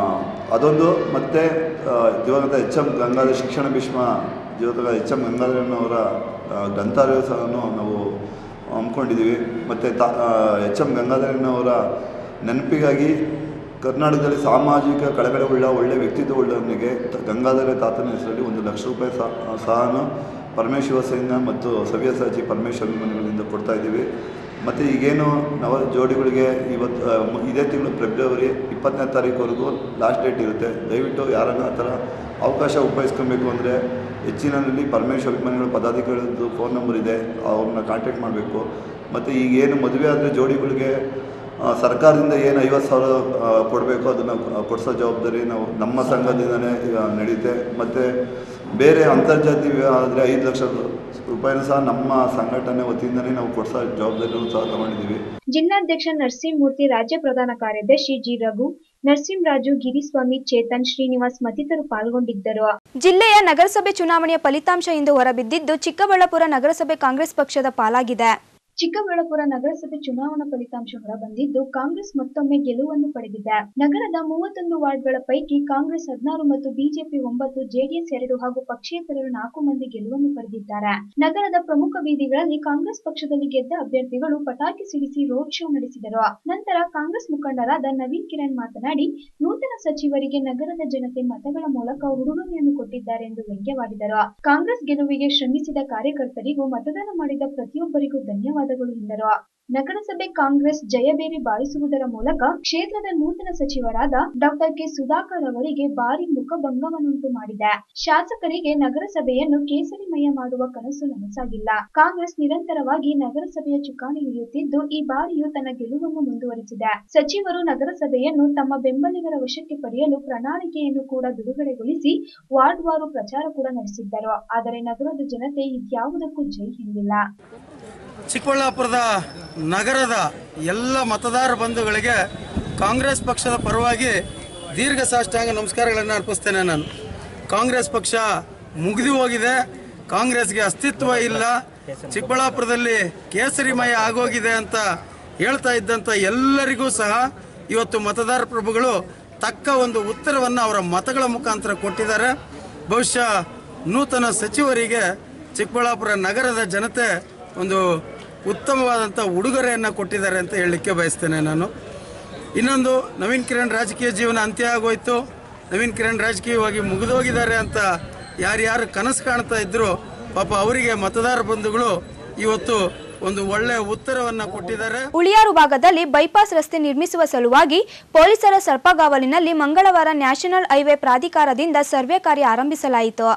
ಅದೊಂದು ಮತ್ತು ದಿವಂಗತ ಎಚ್ ಎಂ ಗಂಗಾಧರ ಶಿಕ್ಷಣ ಭೀಷ್ಮ ದಿವಂಗತ ಎಚ್ ಎಂ ಗಂಗಾಧರನವರ ಆ, ಗ್ರಂಥಾಲಯವನ್ನು ನಾವು ಹಮ್ಮಿಕೊಂಡಿದ್ದೀವಿ ಮತ್ತು ತಾ ಎಚ್ ಎಂ ಗಂಗಾಧರನವರ ನೆನಪಿಗಾಗಿ ಕರ್ನಾಟಕದಲ್ಲಿ ಸಾಮಾಜಿಕ ಕಳಕಳೆಯುಳ್ಳ ಒಳ್ಳೆಯ ವ್ಯಕ್ತಿತ್ವವುಳ್ಳವನಿಗೆ ತ- ಗಂಗಾಧರ ತಾತನ ಹೆಸರಲ್ಲಿ ಒಂದು ಲಕ್ಷ ರೂಪಾಯಿ ಸಹ ಸಹನು ಪರಮೇಶ್ವರ ಸೈನ್ಯ ಮತ್ತು ಸವ್ಯಸಾಚಿ ಪರಮೇಶ್ವರ ಅಭಿಮಾನಿಗಳಿಂದ ಕೊಡ್ತಾ ಇದ್ದೀವಿ ಮತ್ತು ಈಗೇನು ನವ ಜೋಡಿಗಳಿಗೆ ಇವತ್ತು ಆ, ಮ- ಇದೇ ತಿಂಗಳು ಫೆಬ್ರವರಿ ಇಪ್ಪತ್ತನೇ ತಾರೀಕುವರೆಗೂ ಲಾಸ್ಟ್ ಡೇಟ್ ಇರುತ್ತೆ ದಯವಿಟ್ಟು ಯಾರನ್ನ ಆ ಥರ ಅವಕಾಶ ಉಪಯೋಗಿಸ್ಕೊಬೇಕು ಅಂದರೆ ಹೆಚ್ಚಿನಲ್ಲಿ ಪರಮೇಶ್ವರ ಅಭಿಮಾನಿಗಳ ಪದಾಧಿಕಾರಿಗಳದ್ದು ಫೋನ್ ನಂಬರ್ ಇದೆ ಅವ್ರನ್ನ ಕಾಂಟ್ಯಾಕ್ಟ್ ಮಾಡಬೇಕು ಮತ್ತು ಈಗೇನು ಮದುವೆ ಆದರೆ ಜೋಡಿಗಳಿಗೆ ಆ, ಸರ್ಕಾರದಿಂದ ಏನು ಐವತ್ತು ಸಾವಿರ ಕೊಡಬೇಕು ಅದನ್ನು ಕೊಡಿಸೋ ಜವಾಬ್ದಾರಿ ನಾವು ನಮ್ಮ ಸಂಘದಿಂದನೇ ಈಗ ನಡೆಯುತ್ತೆ ಮತ್ತು ಬೇರೆ ಅಂತರ್ಜಾತಿ ವಿವಾಹ ಆದರೆ ಐದು ಲಕ್ಷ ರೂಪಾಯಿನೂ ಸಹ ನಮ್ಮ ಸಂಘಟನೆ ವತಿಯಿಂದನೇ ನಾವು ಕೊಡಿಸೋ ಜವಾಬ್ದಾರಿನೂ ಸಹ ತಗೊಂಡಿದ್ದೀವಿ ಜಿಲ್ಲಾಧ್ಯಕ್ಷ ನರಸಿಂಹಮೂರ್ತಿ ರಾಜ್ಯ ಪ್ರಧಾನ ಕಾರ್ಯದರ್ಶಿ ಜಿ ರಘು ನರಸಿಂಹರಾಜು ಗಿರಿಸ್ವಾಮಿ ಚೇತನ್ ಶ್ರೀನಿವಾಸ್ ಮತ್ತಿತರರು ಪಾಲ್ಗೊಂಡಿದ್ದರು ಜಿಲ್ಲೆಯ ನಗರಸಭೆ ಚುನಾವಣೆಯ ಫಲಿತಾಂಶ ಇಂದು ಹೊರಬಿದ್ದಿದ್ದು ಚಿಕ್ಕಬಳ್ಳಾಪುರ ನಗರಸಭೆ ಕಾಂಗ್ರೆಸ್ ಪಕ್ಷದ ಪಾಲಾಗಿದೆ ಚಿಕ್ಕಬಳ್ಳಾಪುರ ನಗರಸಭೆ ಚುನಾವಣಾ ಫಲಿತಾಂಶ ಹೊರಬಂದಿದ್ದು ಕಾಂಗ್ರೆಸ್ ಮತ್ತೊಮ್ಮೆ ಗೆಲುವನ್ನು ಪಡೆದಿದೆ ನಗರದ ಮೂವತ್ತೊಂದು ವಾರ್ಡ್ಗಳ ಪೈಕಿ ಕಾಂಗ್ರೆಸ್ ಹದಿನಾರು ಮತ್ತು ಬಿಜೆಪಿ ಒಂಬತ್ತು ಜೆಡಿಎಸ್ ಎರಡು ಹಾಗೂ ಪಕ್ಷೇತರರು ನಾಲ್ಕು ಮಂದಿ ಗೆಲುವನ್ನು ಪಡೆದಿದ್ದಾರೆ ನಗರದ ಪ್ರಮುಖ ಬೀದಿಗಳಲ್ಲಿ ಕಾಂಗ್ರೆಸ್ ಪಕ್ಷದಲ್ಲಿ ಗೆದ್ದ ಅಭ್ಯರ್ಥಿಗಳು ಪಟಾಕಿ ಸಿಡಿಸಿ ರೋಡ್ ಶೋ ನಡೆಸಿದರು ನಂತರ ಕಾಂಗ್ರೆಸ್ ಮುಖಂಡರಾದ ನವೀನ್ ಕಿರಣ್ ಮಾತನಾಡಿ ನೂತನ ಸಚಿವರಿಗೆ ನಗರದ ಜನತೆ ಮತಗಳ ಮೂಲಕ ಉಡುಗೊರೆಯನ್ನು ಕೊಟ್ಟಿದ್ದಾರೆ ಎಂದು ವ್ಯಂಗ್ಯವಾಡಿದರು ಕಾಂಗ್ರೆಸ್ ಗೆಲುವಿಗೆ ಶ್ರಮಿಸಿದ ಕಾರ್ಯಕರ್ತರಿಗೂ ಮತದಾನ ಮಾಡಿದ ಪ್ರತಿಯೊಬ್ಬರಿಗೂ ಧನ್ಯವಾದಗಳು ಎಂದರು ನಗರಸಭೆ ಕಾಂಗ್ರೆಸ್ ಜಯಬೇರಿ ಬಾರಿಸುವುದರ ಮೂಲಕ ಕ್ಷೇತ್ರದ ನೂತನ ಸಚಿವರಾದ ಡಾಕ್ಟರ್ ಕೆ ಸುಧಾಕರ್ ಅವರಿಗೆ ಭಾರಿ ಮುಖಭಂಗವನ್ನುಂಟು ಮಾಡಿದೆ ಶಾಸಕರಿಗೆ ನಗರಸಭೆಯನ್ನು ಕೇಸರಿಮಯ ಮಾಡುವ ಕನಸು ನನಸಾಗಿಲ್ಲ ಕಾಂಗ್ರೆಸ್ ನಿರಂತರವಾಗಿ ನಗರಸಭೆಯ ಚುಕ್ಕಾಣಿ ಹಿಡಿಯುತ್ತಿದ್ದು ಈ ಬಾರಿಯೂ ತನ್ನ ಗೆಲುವನ್ನು ಮುಂದುವರಿಸಿದೆ ಸಚಿವರು ನಗರಸಭೆಯನ್ನು ತಮ್ಮ ಬೆಂಬಲಿಗರ ವಶಕ್ಕೆ ಪಡೆಯಲು ಪ್ರಣಾಳಿಕೆಯನ್ನು ಕೂಡ ಬಿಡುಗಡೆಗೊಳಿಸಿ ವಾರ್ಡ್ ವಾರು ಪ್ರಚಾರ ಕೂಡ ನಡೆಸಿದ್ದರು ಆದರೆ ನಗರದ ಜನತೆ ಇದ್ಯಾವುದಕ್ಕೂ ಜೈ ಎಂದಿಲ್ಲ ಚಿಕ್ಕಬಳ್ಳಾಪುರದ ನಗರದ ಎಲ್ಲ ಮತದಾರ ಬಂಧುಗಳಿಗೆ ಕಾಂಗ್ರೆಸ್ ಪಕ್ಷದ ಪರವಾಗಿ ದೀರ್ಘ ಸಾಷ್ಟಾಂಗ ನಮಸ್ಕಾರಗಳನ್ನು ಅರ್ಪಿಸ್ತೇನೆ ನಾನು ಕಾಂಗ್ರೆಸ್ ಪಕ್ಷ ಮುಗಿದು ಹೋಗಿದೆ ಕಾಂಗ್ರೆಸ್ಗೆ ಅಸ್ತಿತ್ವ ಇಲ್ಲ ಚಿಕ್ಕಬಳ್ಳಾಪುರದಲ್ಲಿ ಕೇಸರಿಮಯ ಆಗೋಗಿದೆ ಅಂತ ಹೇಳ್ತಾ ಇದ್ದಂಥ ಎಲ್ಲರಿಗೂ ಸಹ ಇವತ್ತು ಮತದಾರ ಪ್ರಭುಗಳು ತಕ್ಕ ಒಂದು ಉತ್ತರವನ್ನು ಅವರ ಮತಗಳ ಮುಖಾಂತರ ಕೊಟ್ಟಿದ್ದಾರೆ ಬಹುಶಃ ನೂತನ ಸಚಿವರಿಗೆ ಚಿಕ್ಕಬಳ್ಳಾಪುರ ನಗರದ ಜನತೆ ಒಂದು ಉತ್ತಮವಾದಂಥ ಉಡುಗೊರೆಯನ್ನು ಕೊಟ್ಟಿದ್ದಾರೆ ಅಂತ ಹೇಳಲಿಕ್ಕೆ ಬಯಸ್ತೇನೆ ನಾನು ಇನ್ನೊಂದು ನವೀನ್ ಕಿರಣ್ ರಾಜಕೀಯ ಜೀವನ ಅಂತ್ಯ ಆಗೋಯ್ತು ನವೀನ್ ಕಿರಣ್ ರಾಜಕೀಯವಾಗಿ ಮುಗಿದೋಗಿದ್ದಾರೆ ಅಂತ ಯಾರ್ಯಾರು ಕನಸು ಕಾಣ್ತಾ ಇದ್ರು ಪಾಪ ಅವರಿಗೆ ಮತದಾರ ಬಂಧುಗಳು ಇವತ್ತು ಒಂದು ಒಳ್ಳೆಯ ಉತ್ತರವನ್ನು ಕೊಟ್ಟಿದ್ದಾರೆ ಉಳಿಯಾರು ಭಾಗದಲ್ಲಿ ಬೈಪಾಸ್ ರಸ್ತೆ ನಿರ್ಮಿಸುವ ಸಲುವಾಗಿ ಪೊಲೀಸರ ಸರ್ಪಗಾವಲಿನಲ್ಲಿ ಮಂಗಳವಾರ ನ್ಯಾಷನಲ್ ಹೈವೇ ಪ್ರಾಧಿಕಾರದಿಂದ ಸರ್ವೆ ಕಾರ್ಯ ಆರಂಭಿಸಲಾಯಿತು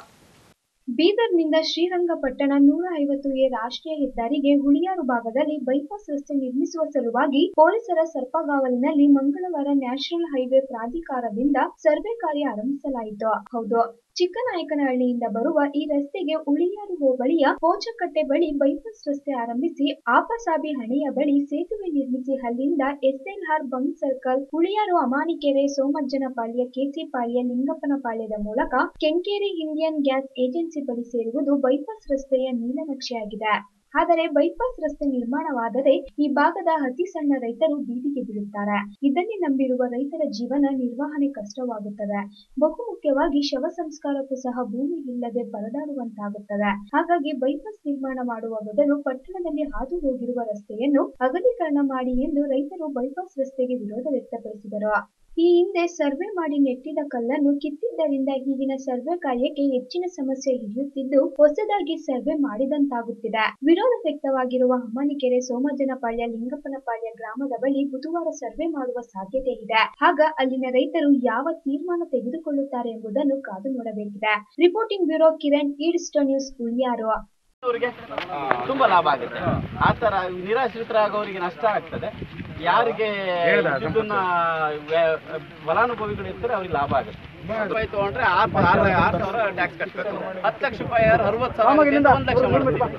ಬೀದರ್ನಿಂದ ಶ್ರೀರಂಗಪಟ್ಟಣ ನೂರ ಐವತ್ತು ಎ ರಾಷ್ಟ್ರೀಯ ಹೆದ್ದಾರಿಗೆ ಹುಳಿಯಾರು ಭಾಗದಲ್ಲಿ ಬೈಪಾಸ್ ರಸ್ತೆ ನಿರ್ಮಿಸುವ ಸಲುವಾಗಿ ಪೊಲೀಸರ ಸರ್ಪಗಾವಲಿನಲ್ಲಿ ಮಂಗಳವಾರ ನ್ಯಾಷನಲ್ ಹೈವೇ ಪ್ರಾಧಿಕಾರದಿಂದ ಸರ್ವೆ ಕಾರ್ಯ ಆರಂಭಿಸಲಾಯಿತು ಹೌದು ಚಿಕ್ಕನಾಯಕನಹಳ್ಳಿಯಿಂದ ಬರುವ ಈ ರಸ್ತೆಗೆ ಉಳಿಯಾರು ಹೋಬಳಿಯ ಪೋಚಕಟ್ಟೆ ಬಳಿ ಬೈಪಾಸ್ ರಸ್ತೆ ಆರಂಭಿಸಿ ಆಪಸಾಬಿ ಹಣೆಯ ಬಳಿ ಸೇತುವೆ ನಿರ್ಮಿಸಿ ಅಲ್ಲಿಂದ SLR bunk circle Huliyar Amanikere Somajjanapalya Kesipalya ಲಿಂಗಪ್ಪನಪಾಳ್ಯದ ಮೂಲಕ ಕೆಂಕೇರಿ ಇಂಡಿಯನ್ ಗ್ಯಾಸ್ ಏಜೆನ್ಸಿ ಬಳಿ ಸೇರುವುದು ಬೈಪಾಸ್ ರಸ್ತೆಯ ನೀಲನಕ್ಷೆಯಾಗಿದೆ ಆದರೆ ಬೈಪಾಸ್ ರಸ್ತೆ ನಿರ್ಮಾಣವಾದರೆ ಈ ಭಾಗದ ಅತಿ ಸಣ್ಣ ರೈತರು ಬೀದಿಗೆ ಬೀಳುತ್ತಾರೆ ಇದನ್ನೇ ನಂಬಿರುವ ರೈತರ ಜೀವನ ನಿರ್ವಹಣೆ ಕಷ್ಟವಾಗುತ್ತದೆ ಬಹುಮುಖ್ಯವಾಗಿ ಶವ ಸಂಸ್ಕಾರಕ್ಕೂ ಸಹ ಭೂಮಿ ಇಲ್ಲದೆ ಪರದಾಡುವಂತಾಗುತ್ತದೆ ಹಾಗಾಗಿ ಬೈಪಾಸ್ ನಿರ್ಮಾಣ ಮಾಡುವ ಬದಲು ಪಟ್ಟಣದಲ್ಲಿ ಹಾದು ಹೋಗಿರುವ ರಸ್ತೆಯನ್ನು ಅಗಲೀಕರಣ ಮಾಡಿ ಎಂದು ರೈತರು ಬೈಪಾಸ್ ರಸ್ತೆಗೆ ವಿರೋಧ ವ್ಯಕ್ತಪಡಿಸಿದರು ಈ ಹಿಂದೆ ಸರ್ವೆ ಮಾಡಿ ನೆಟ್ಟಿದ ಕಲ್ಲನ್ನು ಕಿತ್ತಿದ್ದರಿಂದ ಈಗಿನ ಸರ್ವೆ ಕಾರ್ಯಕ್ಕೆ ಹೆಚ್ಚಿನ ಸಮಸ್ಯೆ ಹಿಡಿಯುತ್ತಿದ್ದು ಹೊಸದಾಗಿ ಸರ್ವೆ ಮಾಡಿದಂತಾಗುತ್ತಿದೆ ವಿರೋಧ ವ್ಯಕ್ತವಾಗಿರುವ ಅಮ್ಮನಿಕೆರೆ ಸೋಮಜ್ಜನಪಾಳ್ಯ ಲಿಂಗಪ್ಪನಪಾಳ್ಯ ಗ್ರಾಮದ ಬಳಿ ಬುಧವಾರ ಸರ್ವೆ ಮಾಡುವ ಸಾಧ್ಯತೆ ಇದೆ ಆಗ ಅಲ್ಲಿನ ರೈತರು ಯಾವ ತೀರ್ಮಾನ ತೆಗೆದುಕೊಳ್ಳುತ್ತಾರೆ ಎಂಬುದನ್ನು ಕಾದು ನೋಡಬೇಕಿದೆ ರಿಪೋರ್ಟಿಂಗ್ ಬ್ಯೂರೋ ಕಿರಣ್ ಈಡ್ಸ್ಟೋ ನ್ಯೂಸ್ ಉಳಿಯಾರು ಅವರಿಗೆ ತುಂಬಾ ಲಾಭ ಆಗುತ್ತೆ ಆ ತರ ನಿರಾಶ್ರಿತರಾಗೋರಿಗೆ ನಷ್ಟ ಆಗ್ತದೆ ಯಾರಿಗೆ ಇದನ್ನ ವ್ಯ- ಫಲಾನುಭವಿಗಳು ಇರ್ತಾರೆ ಅವ್ರಿಗೆ ಲಾಭ ಆಗುತ್ತೆ ರೂಪಾಯಿ ತಗೊಂಡ್ರೆ ಆರು ಆರು ಆರು ಸಾವಿರ ಟ್ಯಾಕ್ಸ್ ಕಟ್ಟಬೇಕು ಹತ್ತು ಲಕ್ಷ ರೂಪಾಯಿ ಯಾರು ಅರವತ್ತು ಸಾವಿರ ಆಗಿದೆ, ಒಂದು ಲಕ್ಷ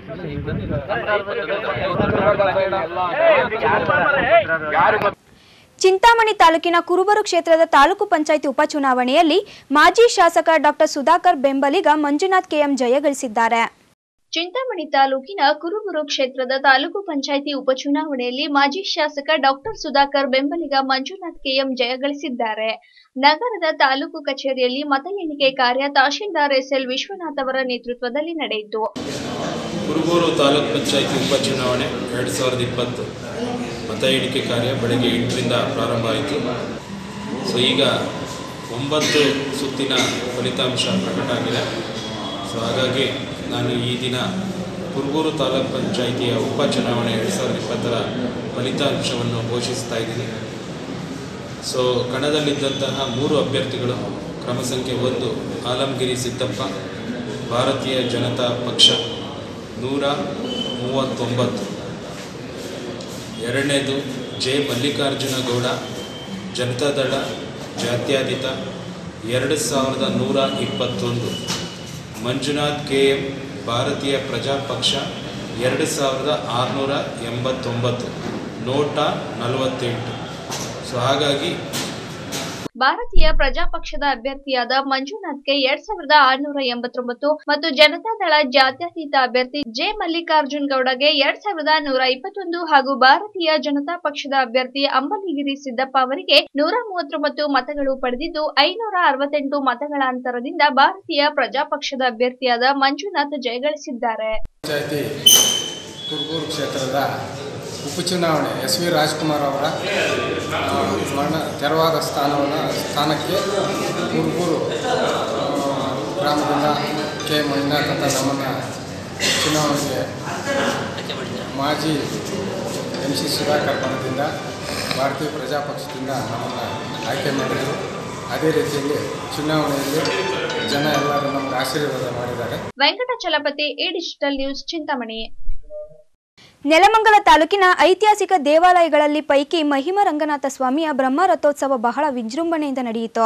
ಮಾಡ್ಬೇಕು. ಚಿಂತಾಮಣಿ ತಾಲೂಕಿನ ಕುರುಬರು ಕ್ಷೇತ್ರದ ತಾಲೂಕು ಪಂಚಾಯಿತಿ ಉಪಚುನಾವಣೆಯಲ್ಲಿ ಮಾಜಿ ಶಾಸಕ ಡಾಕ್ಟರ್ ಸುಧಾಕರ್ ಬೆಂಬಲಿಗ ಮಂಜುನಾಥ್ ಕೆಎಂ ಜಯಗಳಿಸಿದ್ದಾರೆ ಚಿಂತಾಮಣಿ ತಾಲೂಕಿನ ಕುರುಬುರು ಕ್ಷೇತ್ರದ ತಾಲೂಕು ಪಂಚಾಯಿತಿ ಉಪಚುನಾವಣೆಯಲ್ಲಿ ಮಾಜಿ ಶಾಸಕ ಡಾಕ್ಟರ್ ಸುಧಾಕರ್ ಬೆಂಬಲಿಗ ಮಂಜುನಾಥ್ ಕೆಎಂ ಜಯಗಳಿಸಿದ್ದಾರೆ ನಗರದ ತಾಲೂಕು ಕಚೇರಿಯಲ್ಲಿ ಮತ ಎಣಿಕೆ ಕಾರ್ಯ ತಹಶೀಲ್ದಾರ್ ಎಸ್ಎಲ್ ವಿಶ್ವನಾಥ್ ಅವರ ನೇತೃತ್ವದಲ್ಲಿ ನಡೆಯಿತು ಕುರುಬೂರು ತಾಲೂಕ್ ಪಂಚಾಯತಿ ಉಪಚುನಾವಣೆ ಎರಡು ಸಾವಿರದ ಇಪ್ಪತ್ತು ಮತ ಎಣಿಕೆ ಕಾರ್ಯ ಬೆಳಗ್ಗೆ ಎಂಟರಿಂದ ಪ್ರಾರಂಭ ಆಯಿತು ಸೊ ಈಗ ಒಂಬತ್ತು ಸುತ್ತಿನ ಫಲಿತಾಂಶ ಪ್ರಕಟ ಆಗಿದೆ ಸೊ ಹಾಗಾಗಿ ನಾನು ಈ ದಿನ ಕುರುಬೂರು ತಾಲೂಕ್ ಪಂಚಾಯಿತಿಯ ಉಪಚುನಾವಣೆ ಎರಡು ಸಾವಿರದ ಇಪ್ಪತ್ತರ ಫಲಿತಾಂಶವನ್ನು ಘೋಷಿಸ್ತಾ ಇದ್ದೀನಿ ಸೊ ಕಣದಲ್ಲಿದ್ದಂತಹ ಮೂರು ಅಭ್ಯರ್ಥಿಗಳು ಕ್ರಮ ಸಂಖ್ಯೆ ಒಂದು ಆಲಂಗಿರಿ ಸಿದ್ದಪ್ಪ ಭಾರತೀಯ ಜನತಾ ಪಕ್ಷ ನೂರ ಮೂವತ್ತೊಂಬತ್ತು ಎರಡನೇದು ಜೆ ಮಲ್ಲಿಕಾರ್ಜುನ ಗೌಡ ಜನತಾದಳ ಜಾತ್ಯತೀತ ಎರಡು ಸಾವಿರದ ನೂರ ಇಪ್ಪತ್ತೊಂದು ಮಂಜುನಾಥ್ ಕೆ ಎಂ ಭಾರತೀಯ ಪ್ರಜಾ ಪಕ್ಷ ಎರಡು ಸಾವಿರದ ಆರುನೂರ ಎಂಬತ್ತೊಂಬತ್ತು ನೋಟ ನಲವತ್ತೆಂಟು ಸೊ ಹಾಗಾಗಿ ಭಾರತೀಯ ಪ್ರಜಾಪಕ್ಷದ ಅಭ್ಯರ್ಥಿಯಾದ ಮಂಜುನಾಥ್ಗೆ ಎರಡ್ ಸಾವಿರದ ಆರುನೂರ ಎಂಬತ್ತೊಂಬತ್ತು ಮತ್ತು ಜನತಾದಳ ಜಾತ್ಯತೀತ ಅಭ್ಯರ್ಥಿ ಜೆ ಮಲ್ಲಿಕಾರ್ಜುನ್ ಗೌಡಗೆ ಎರಡ್ ಸಾವಿರದ ನೂರ ಇಪ್ಪತ್ತೊಂದು ಹಾಗೂ ಭಾರತೀಯ ಜನತಾ ಪಕ್ಷದ ಅಭ್ಯರ್ಥಿ ಅಂಬಲಿಗಿರಿ ಸಿದ್ದಪ್ಪ ಅವರಿಗೆ ನೂರ ಮೂವತ್ತೊಂಬತ್ತು ಮತಗಳು ಪಡೆದಿದ್ದು ಐನೂರ ಅರವತ್ತೆಂಟು ಮತಗಳ ಅಂತರದಿಂದ ಭಾರತೀಯ ಪ್ರಜಾಪಕ್ಷದ ಅಭ್ಯರ್ಥಿಯಾದ ಮಂಜುನಾಥ್ ಜಯಗಳಿಸಿದ್ದಾರೆ ಪಂಚಾಯತಿ ಕುರುಬೂರು ಕ್ಷೇತ್ರದ ಉಪಚುನಾವಣೆ ಎಸ್ ವಿ ರಾಜ್ಕುಮಾರ್ ಅವರ ಆ, ಮರಣ ತೆರವಾದ ಸ್ಥಾನವನ್ನು ಸ್ಥಾನಕ್ಕೆ ಕುರುಬೂರು ಆ, ಗ್ರಾಮದಿಂದ ಕೆ ಮಂಜುನಾಥ್ ಅಂತ ನಮ್ಮನ್ನು ಚುನಾವಣೆಗೆ ಮಾಜಿ ಎಂ ಸಿ ಸುಧಾಕರ್ ಬಣದಿಂದ ಭಾರತೀಯ ಪ್ರಜಾಪಕ್ಷದಿಂದ ನಮ್ಮನ್ನು ಆಯ್ಕೆ ಮಾಡಿದರು ಅದೇ ರೀತಿಯಲ್ಲಿ ಚುನಾವಣೆಯಲ್ಲಿ ಜನ ಎಲ್ಲರೂ ನಮಗೆ ಆಶೀರ್ವಾದ ಮಾಡಿದ್ದಾರೆ Venkatachalapathi E digital news Chintamani Nelamangala ತಾಲೂಕಿನ ಐತಿಹಾಸಿಕ ದೇವಾಲಯಗಳಲ್ಲಿ ಪೈಕಿ ಮಹಿಮ ರಂಗನಾಥ ಸ್ವಾಮಿಯ ಬ್ರಹ್ಮ ರಥೋತ್ಸವ ಬಹಳ ವಿಜೃಂಭಣೆಯಿಂದ ನಡೆಯಿತು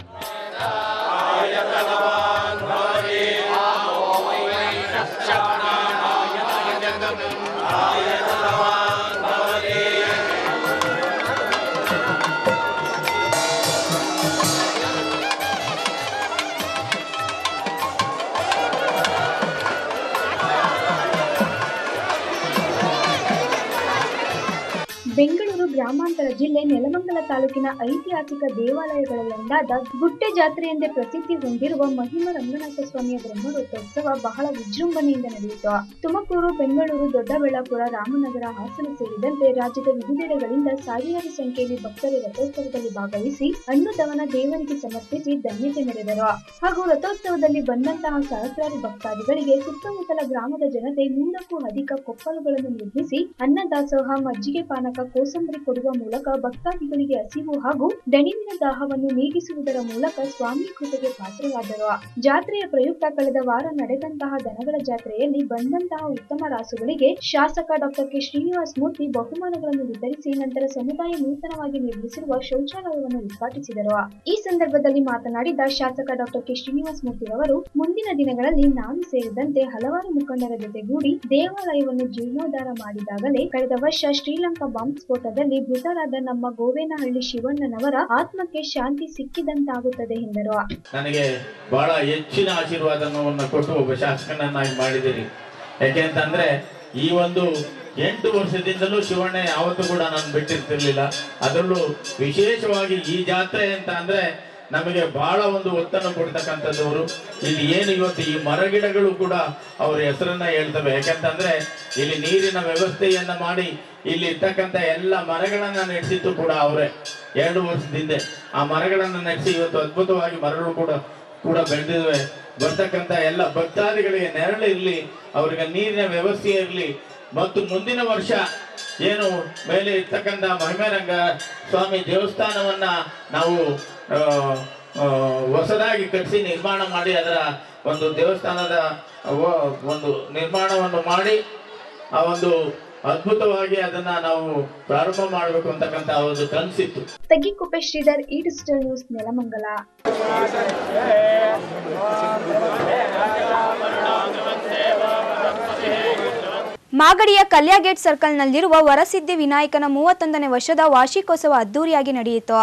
ಬೆಂಗಳೂರು ಗ್ರಾಮಾಂತರ ಜಿಲ್ಲೆ ನೆಲಮಂಗಲ ತಾಲೂಕಿನ ಐತಿಹಾಸಿಕ ದೇವಾಲಯಗಳಲ್ಲೊಂದಾದ ಗುಟ್ಟೆ ಜಾತ್ರೆ ಎಂದೇ ಪ್ರಸಿದ್ಧಿ ಹೊಂದಿರುವ ಮಹಿಮ ರಂಗನಾಥ ಸ್ವಾಮಿಯ ಬ್ರಹ್ಮರಥೋತ್ಸವ ಬಹಳ ವಿಜೃಂಭಣೆಯಿಂದ ನಡೆಯಿತು ತುಮಕೂರು ಬೆಂಗಳೂರು ದೊಡ್ಡಬಳ್ಳಾಪುರ ರಾಮನಗರ ಹಾಸನ ಸೇರಿದಂತೆ ರಾಜ್ಯದ ವಿವಿಧೆಡೆಗಳಿಂದ ಸಾವಿರಾರು ಸಂಖ್ಯೆಯಲ್ಲಿ ಭಕ್ತರು ರಥೋತ್ಸವದಲ್ಲಿ ಭಾಗವಹಿಸಿ ಅನ್ನದವನ ದೇವರಿಗೆ ಸಮರ್ಪಿಸಿ ಧನ್ಯತೆ ಮೆರೆದರು ಹಾಗೂ ರಥೋತ್ಸವದಲ್ಲಿ ಬಂದಂತಹ ಸಹಸ್ರಾರು ಭಕ್ತಾದಿಗಳಿಗೆ ಸುತ್ತಮುತ್ತಲ ಗ್ರಾಮದ ಜನತೆ ನೂರಕ್ಕೂ ಅಧಿಕ ಕೊಪ್ಪಲುಗಳನ್ನು ನಿರ್ಮಿಸಿ ಅನ್ನದಾಸೋಹ ಮಜ್ಜಿಗೆ ಪಾನಕ ಕೋಸಂಬರಿ ಕೊಡುವ ಮೂಲಕ ಭಕ್ತಾದಿಗಳಿಗೆ ಹಸಿವು ಹಾಗೂ ದಣಿವಿನ ದಾಹವನ್ನು ನೀಗಿಸುವುದರ ಮೂಲಕ ಸ್ವಾಮಿ ಕೃಪೆಗೆ ಪಾತ್ರರಾದರು ಜಾತ್ರೆಯ ಪ್ರಯುಕ್ತ ಕಳೆದ ವಾರ ನಡೆದಂತಹ ದನಗಳ ಜಾತ್ರೆಯಲ್ಲಿ ಬಂದಂತಹ ಉತ್ತಮ ರಾಸುಗಳಿಗೆ ಶಾಸಕ ಡಾಕ್ಟರ್ ಕೆ ಶ್ರೀನಿವಾಸ್ ಮೂರ್ತಿ ಬಹುಮಾನಗಳನ್ನು ವಿತರಿಸಿ ನಂತರ ಸಮುದಾಯ ನೂತನವಾಗಿ ನಿರ್ಮಿಸಿರುವ ಶೌಚಾಲಯವನ್ನು ಉದ್ಘಾಟಿಸಿದರು ಈ ಸಂದರ್ಭದಲ್ಲಿ ಮಾತನಾಡಿದ ಶಾಸಕ ಡಾಕ್ಟರ್ ಕೆ ಶ್ರೀನಿವಾಸ್ ಮೂರ್ತಿ ಅವರು ಮುಂದಿನ ದಿನಗಳಲ್ಲಿ ನಾನು ಸೇರಿದಂತೆ ಹಲವಾರು ಮುಖಂಡರ ಜೊತೆಗೂಡಿ ದೇವಾಲಯವನ್ನು ಜೀರ್ಣೋದ್ಧಾರ ಮಾಡಿದಾಗಲೇ ಕಳೆದ ವರ್ಷ ಶ್ರೀಲಂಕಾ ಬಾಂಬ್ ಸ್ಫೋಟದಲ್ಲಿ ಮೃತರಾದ ನಮ್ಮ ಗೋವೇನಹಳ್ಳಿ ಶಿವಣ್ಣನವರ ಆತ್ಮಕ್ಕೆ ಶಾಂತಿ ಸಿಕ್ಕಿದಂತಾಗುತ್ತದೆ ಎಂದರು ನನಗೆ ಬಹಳ ಹೆಚ್ಚಿನ ಆಶೀರ್ವಾದವನ್ನು ಕೊಟ್ಟು ಒಬ್ಬ ಶಾಸಕನನ್ನಾಗಿ ಮಾಡಿದ್ದೀರಿ ಯಾಕೆಂತಂದ್ರೆ ಈ ಒಂದು ಎಂಟು ವರ್ಷದಿಂದಲೂ ಶಿವಣ್ಣ ಯಾವತ್ತೂ ಕೂಡ ನಾನು ಬಿಟ್ಟಿರ್ತಿರ್ಲಿಲ್ಲ ಅದರಲ್ಲೂ ವಿಶೇಷವಾಗಿ ಈ ಜಾತ್ರೆ ಅಂತ ಅಂದ್ರೆ ನಮಗೆ ಬಹಳ ಒಂದು ಒತ್ತನ್ನು ಕೊಡ್ತಕ್ಕಂಥದ್ದವರು ಇಲ್ಲಿ ಏನು ಇವತ್ತು ಈ ಮರಗಿಡಗಳು ಕೂಡ ಅವ್ರ ಹೆಸರನ್ನ ಹೇಳ್ತವೆ ಯಾಕಂತಂದ್ರೆ ಇಲ್ಲಿ ನೀರಿನ ವ್ಯವಸ್ಥೆಯನ್ನ ಮಾಡಿ ಇಲ್ಲಿ ಇರ್ತಕ್ಕಂಥ ಎಲ್ಲ ಮರಗಳನ್ನ ನಡೆಸಿದ್ದು ಕೂಡ ಅವರೇ ಎರಡು ವರ್ಷದಿಂದ ಆ ಮರಗಳನ್ನ ನಡೆಸಿ ಇವತ್ತು ಅದ್ಭುತವಾಗಿ ಮರಗಳು ಕೂಡ ಕೂಡ ಬೆಳೆದಿವೆ ಬರ್ತಕ್ಕಂಥ ಎಲ್ಲ ಭಕ್ತಾದಿಗಳಿಗೆ ನೆರಳು ಇರಲಿ ಅವ್ರಿಗೆ ನೀರಿನ ವ್ಯವಸ್ಥೆ ಇರಲಿ ಮತ್ತು ಮುಂದಿನ ವರ್ಷ ಏನು ಮೇಲೆ ಇರ್ತಕ್ಕಂಥ ಮಹಿಮೆರಂಗ ಸ್ವಾಮಿ ದೇವಸ್ಥಾನವನ್ನ ನಾವು ಆ, ಆ, ಹೊಸದಾಗಿ ಕಟ್ಟಿಸಿ ನಿರ್ಮಾಣ ಮಾಡಿ ಅದರ ಒಂದು ದೇವಸ್ಥಾನದ ವ- ಒಂದು ನಿರ್ಮಾಣವನ್ನು ಮಾಡಿ ಆ ಒಂದು ಅದ್ಭುತವಾಗಿ ಅದನ್ನ ನಾವು ಪ್ರಾರಂಭ ಮಾಡಬೇಕು ಅಂತಕ್ಕಂಥ ಒಂದು ಕನಸಿತ್ತು Taggikuppe Sridhar E digital news Nelamangala ಮಾಗಡಿಯ ಕಲ್ಯಾಗೇಟ್ ಸರ್ಕಲ್ನಲ್ಲಿರುವ ವರಸಿದ್ಧಿ ವಿನಾಯಕನ ಮೂವತ್ತೊಂದನೇ ವರ್ಷದ ವಾರ್ಷಿಕೋತ್ಸವ ಅದ್ದೂರಿಯಾಗಿ ನಡೆಯಿತು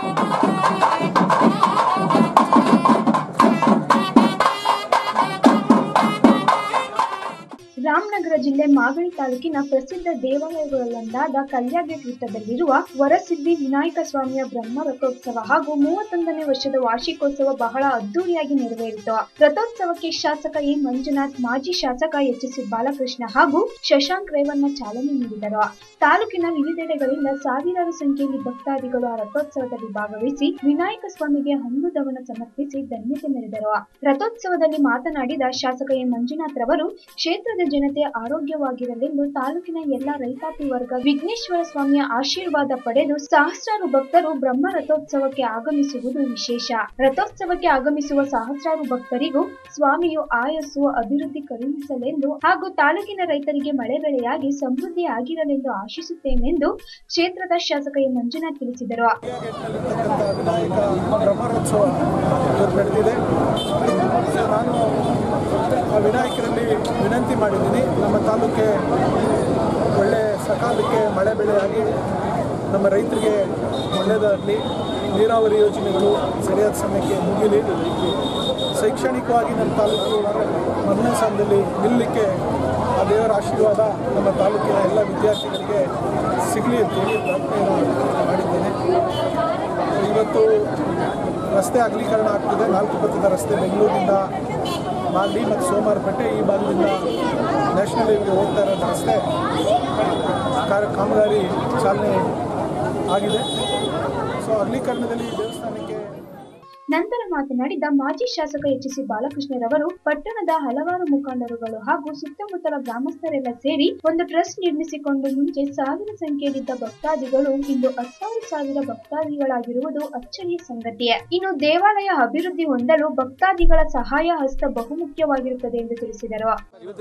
ರಾಮನಗರ ಜಿಲ್ಲೆ ಮಾಗಡಿ ತಾಲೂಕಿನ ಪ್ರಸಿದ್ಧ ದೇವಾಲಯಗಳಲ್ಲೊಂದಾದ ಕಲ್ಯಾಗೇಟ್ ವೃತ್ತದಲ್ಲಿರುವ ವರಸಿದ್ಧಿ ವಿನಾಯಕ ಸ್ವಾಮಿಯ ಬ್ರಹ್ಮ ರಥೋತ್ಸವ ಹಾಗೂ ಮೂವತ್ತೊಂದನೇ ವರ್ಷದ ವಾರ್ಷಿಕೋತ್ಸವ ಬಹಳ ಅದ್ದೂರಿಯಾಗಿ ನೆರವೇರಿತು ರಥೋತ್ಸವಕ್ಕೆ ಶಾಸಕ ಎ ಮಂಜುನಾಥ್ ಮಾಜಿ ಶಾಸಕ ಎಚ್ ಸಿ ಬಾಲಕೃಷ್ಣ ಹಾಗೂ ಶಶಾಂಕ್ ರೇವಣ್ಣ ಚಾಲನೆ ನೀಡಿದರು ತಾಲೂಕಿನ ವಿವಿಧೆಡೆಗಳಿಂದ ಸಾವಿರಾರು ಸಂಖ್ಯೆಯಲ್ಲಿ ಭಕ್ತಾದಿಗಳು ಆ ರಥೋತ್ಸವದಲ್ಲಿ ಭಾಗವಹಿಸಿ ವಿನಾಯಕ ಸ್ವಾಮಿಗೆ ಹಣ್ಣು ದವನ ಸಮರ್ಪಿಸಿ ಧನ್ಯತೆ ಮೆರೆದರು ರಥೋತ್ಸವದಲ್ಲಿ ಮಾತನಾಡಿದ ಶಾಸಕ ಎ ಮಂಜುನಾಥ್ ರವರು ಕ್ಷೇತ್ರದ ಜನತೆ ಆರೋಗ್ಯವಾಗಿರಲೆಂದು ತಾಲೂಕಿನ ಎಲ್ಲಾ ರೈತಾಪಿ ವರ್ಗ ವಿಘ್ನೇಶ್ವರ ಸ್ವಾಮಿಯ ಆಶೀರ್ವಾದ ಪಡೆದು ಸಹಸ್ರಾರು ಭಕ್ತರು ಬ್ರಹ್ಮ ರಥೋತ್ಸವಕ್ಕೆ ಆಗಮಿಸುವುದು ವಿಶೇಷ ರಥೋತ್ಸವಕ್ಕೆ ಆಗಮಿಸುವ ಸಹಸ್ರಾರು ಭಕ್ತರಿಗೂ ಸ್ವಾಮಿಯು ಆಯಸ್ಸು ಅಭಿವೃದ್ಧಿ ಕರುಣಿಸಲೆಂದು ಹಾಗೂ ತಾಲೂಕಿನ ರೈತರಿಗೆ ಮಳೆ ಬೆಳೆಯಾಗಿ ಸಮೃದ್ಧಿ ಆಗಿರಲೆಂದು ಆಶಿಸುತ್ತೇನೆಂದು ಕ್ಷೇತ್ರದ ಶಾಸಕ ಎ ಮಂಜುನಾಥ್ ತಿಳಿಸಿದರು ವಿನಾಯಕ ಬ್ರಹ್ಮೋತ್ಸವ ಇವತ್ತು ನಡೆದಿದೆ ಸೊ ನಾನು ಆ ವಿನಾಯಕರಲ್ಲಿ ವಿನಂತಿ ಮಾಡಿದ್ದೀನಿ ನಮ್ಮ ತಾಲೂಕಿಗೆ ಒಳ್ಳೆ ಸಕಾಲಕ್ಕೆ ಮಳೆ ಬೆಳೆಯಾಗಿ ನಮ್ಮ ರೈತರಿಗೆ ಒಳ್ಳೆಯದಾಗಲಿ ನೀರಾವರಿ ಯೋಜನೆಗಳು ಸರಿಯಾದ ಸಮಯಕ್ಕೆ ಮುಗಿಲಿ ಶೈಕ್ಷಣಿಕವಾಗಿ ನಮ್ಮ ತಾಲೂಕು ಮೊದಲನೇ ಸ್ಥಾನದಲ್ಲಿ ನಿಲ್ಲಲಿಕ್ಕೆ ಆ ದೇವರ ಆಶೀರ್ವಾದ ನಮ್ಮ ತಾಲೂಕಿನ ಎಲ್ಲ ವಿದ್ಯಾರ್ಥಿಗಳಿಗೆ ಸಿಗಲಿ ಅಂತೇಳಿ ಪ್ರಾರ್ಥನೆಯನ್ನು ಮಾಡಿದ್ದೇನೆ ಇವತ್ತು ರಸ್ತೆ ಅಗಲೀಕರಣ ಆಗ್ತಿದೆ ನಾಲ್ಕು ಪಥದ ರಸ್ತೆ ಬೆಂಗಳೂರಿನಿಂದ ಮಾಗಡಿ ಮತ್ತು ಸೋಮವಾರಪೇಟೆ ಈ ಭಾಗದಿಂದ ನ್ಯಾಷನಲ್ ಹೈವೇಗೆ ಹೋಗ್ತಾ ಇರೋ ರಸ್ತೆ ಕಾರ ಕಾಮಗಾರಿ ಚಾಲನೆ ಆಗಿದೆ ಸೊ ಅಗಲೀಕರಣದಲ್ಲಿ ದೇವಸ್ಥಾನಕ್ಕೆ ನಂತರ ಮಾತನಾಡಿದ ಮಾಜಿ ಶಾಸಕ ಎಚ್ ಸಿ ಬಾಲಕೃಷ್ಣರವರು ಪಟ್ಟಣದ ಹಲವಾರು ಮುಖಂಡರುಗಳು ಹಾಗೂ ಸುತ್ತಮುತ್ತಲ ಗ್ರಾಮಸ್ಥರೆಲ್ಲ ಸೇರಿ ಒಂದು ಟ್ರಸ್ಟ್ ನಿರ್ಮಿಸಿಕೊಂಡು ಮುಂಚೆ ಸಾವಿರ ಸಂಖ್ಯೆಯಲ್ಲಿದ್ದ ಭಕ್ತಾದಿಗಳು ಇಂದು ಹತ್ತಾರು ಸಾವಿರ ಭಕ್ತಾದಿಗಳಾಗಿರುವುದು ಅಚ್ಚರಿಯ ಸಂಗತಿಯೇ ಇನ್ನು ದೇವಾಲಯ ಅಭಿವೃದ್ಧಿ ಹೊಂದಲು ಭಕ್ತಾದಿಗಳ ಸಹಾಯ ಹಸ್ತ ಬಹುಮುಖ್ಯವಾಗಿರುತ್ತದೆ ಎಂದು ತಿಳಿಸಿದರು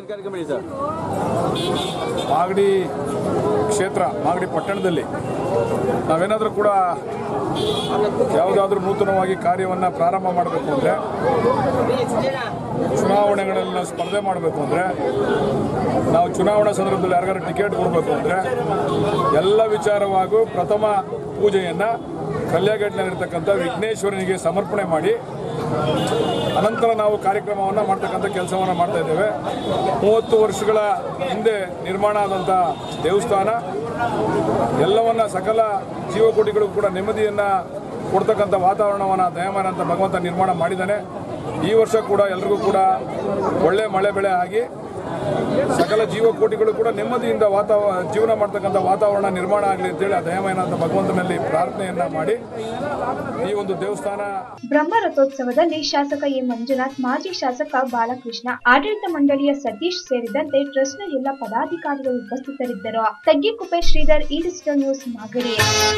ಮಾಗಡಿ ಕ್ಷೇತ್ರ ಮಾಗಡಿ ಪಟ್ಟಣದಲ್ಲಿ ನಾವೇನಾದರೂ ಕೂಡ ಯಾವುದಾದ್ರೂ ನೂತನವಾಗಿ ಕಾರ್ಯವನ್ನು ಪ್ರಾರಂಭ ಮಾಡಬೇಕು ಅಂದರೆ ಚುನಾವಣೆಗಳಲ್ಲಿ ನಾವು ಸ್ಪರ್ಧೆ ಮಾಡಬೇಕು ಅಂದರೆ ನಾವು ಚುನಾವಣಾ ಸಂದರ್ಭದಲ್ಲಿ ಯಾರಿಗಾರು ಟಿಕೆಟ್ ಕೊಡಬೇಕು ಅಂದರೆ ಎಲ್ಲ ವಿಚಾರವಾಗೂ ಪ್ರಥಮ ಪೂಜೆಯನ್ನು ಕಲ್ಯಾಗಟ್ಟಿನಲ್ಲಿರ್ತಕ್ಕಂಥ ವಿಘ್ನೇಶ್ವರನಿಗೆ ಸಮರ್ಪಣೆ ಮಾಡಿ ಅನಂತರ ನಾವು ಕಾರ್ಯಕ್ರಮವನ್ನು ಮಾಡ್ತಕ್ಕಂಥ ಕೆಲಸವನ್ನು ಮಾಡ್ತಾ ಇದ್ದೇವೆ ಮೂವತ್ತು ವರ್ಷಗಳ ಹಿಂದೆ ನಿರ್ಮಾಣ ಆದಂಥ ದೇವಸ್ಥಾನ ಎಲ್ಲವನ್ನ ಸಕಲ ಜೀವಕೋಟಿಗಳು ಕೂಡ ನೆಮ್ಮದಿಯನ್ನು ಕೊಡ್ತಕ್ಕಂಥ ವಾತಾವರಣವನ್ನು ದಯಮಾನ ಅಂತ ಭಗವಂತ ನಿರ್ಮಾಣ ಮಾಡಿದ್ದಾನೆ ಈ ವರ್ಷ ಕೂಡ ಎಲ್ರಿಗೂ ಕೂಡ ಒಳ್ಳೆ ಮಳೆ ಬೆಳೆ ಆಗಿ ಸಕಲ ಜೀವಕೋಟಿಗಳು ಕೂಡ ನೆಮ್ಮದಿಯಿಂದ ವಾತಾವರಣ ಜೀವನ ಮಾಡ್ತಕ್ಕಂಥ ವಾತಾವರಣ ನಿರ್ಮಾಣ ಆಗಲಿ ಅಂತೇಳಿ ಆ ದಯಮಾನ ಅಂತ ಭಗವಂತನಲ್ಲಿ ಪ್ರಾರ್ಥನೆಯನ್ನ ಮಾಡಿ ಈ ಒಂದು ದೇವಸ್ಥಾನ ಬ್ರಹ್ಮ ರಥೋತ್ಸವದಲ್ಲಿ ಶಾಸಕ ಎ ಮಂಜುನಾಥ್ ಮಾಜಿ ಶಾಸಕ ಬಾಲಕೃಷ್ಣ ಆಡಳಿತ ಮಂಡಳಿಯ ಸತೀಶ್ ಸೇರಿದಂತೆ ಟ್ರಸ್ಟ್ನ ಎಲ್ಲ ಪದಾಧಿಕಾರಿಗಳು ಉಪಸ್ಥಿತರಿದ್ದರು ತಗ್ಗಿಕುಪ್ಪೆ Sridhar E digital news Magadi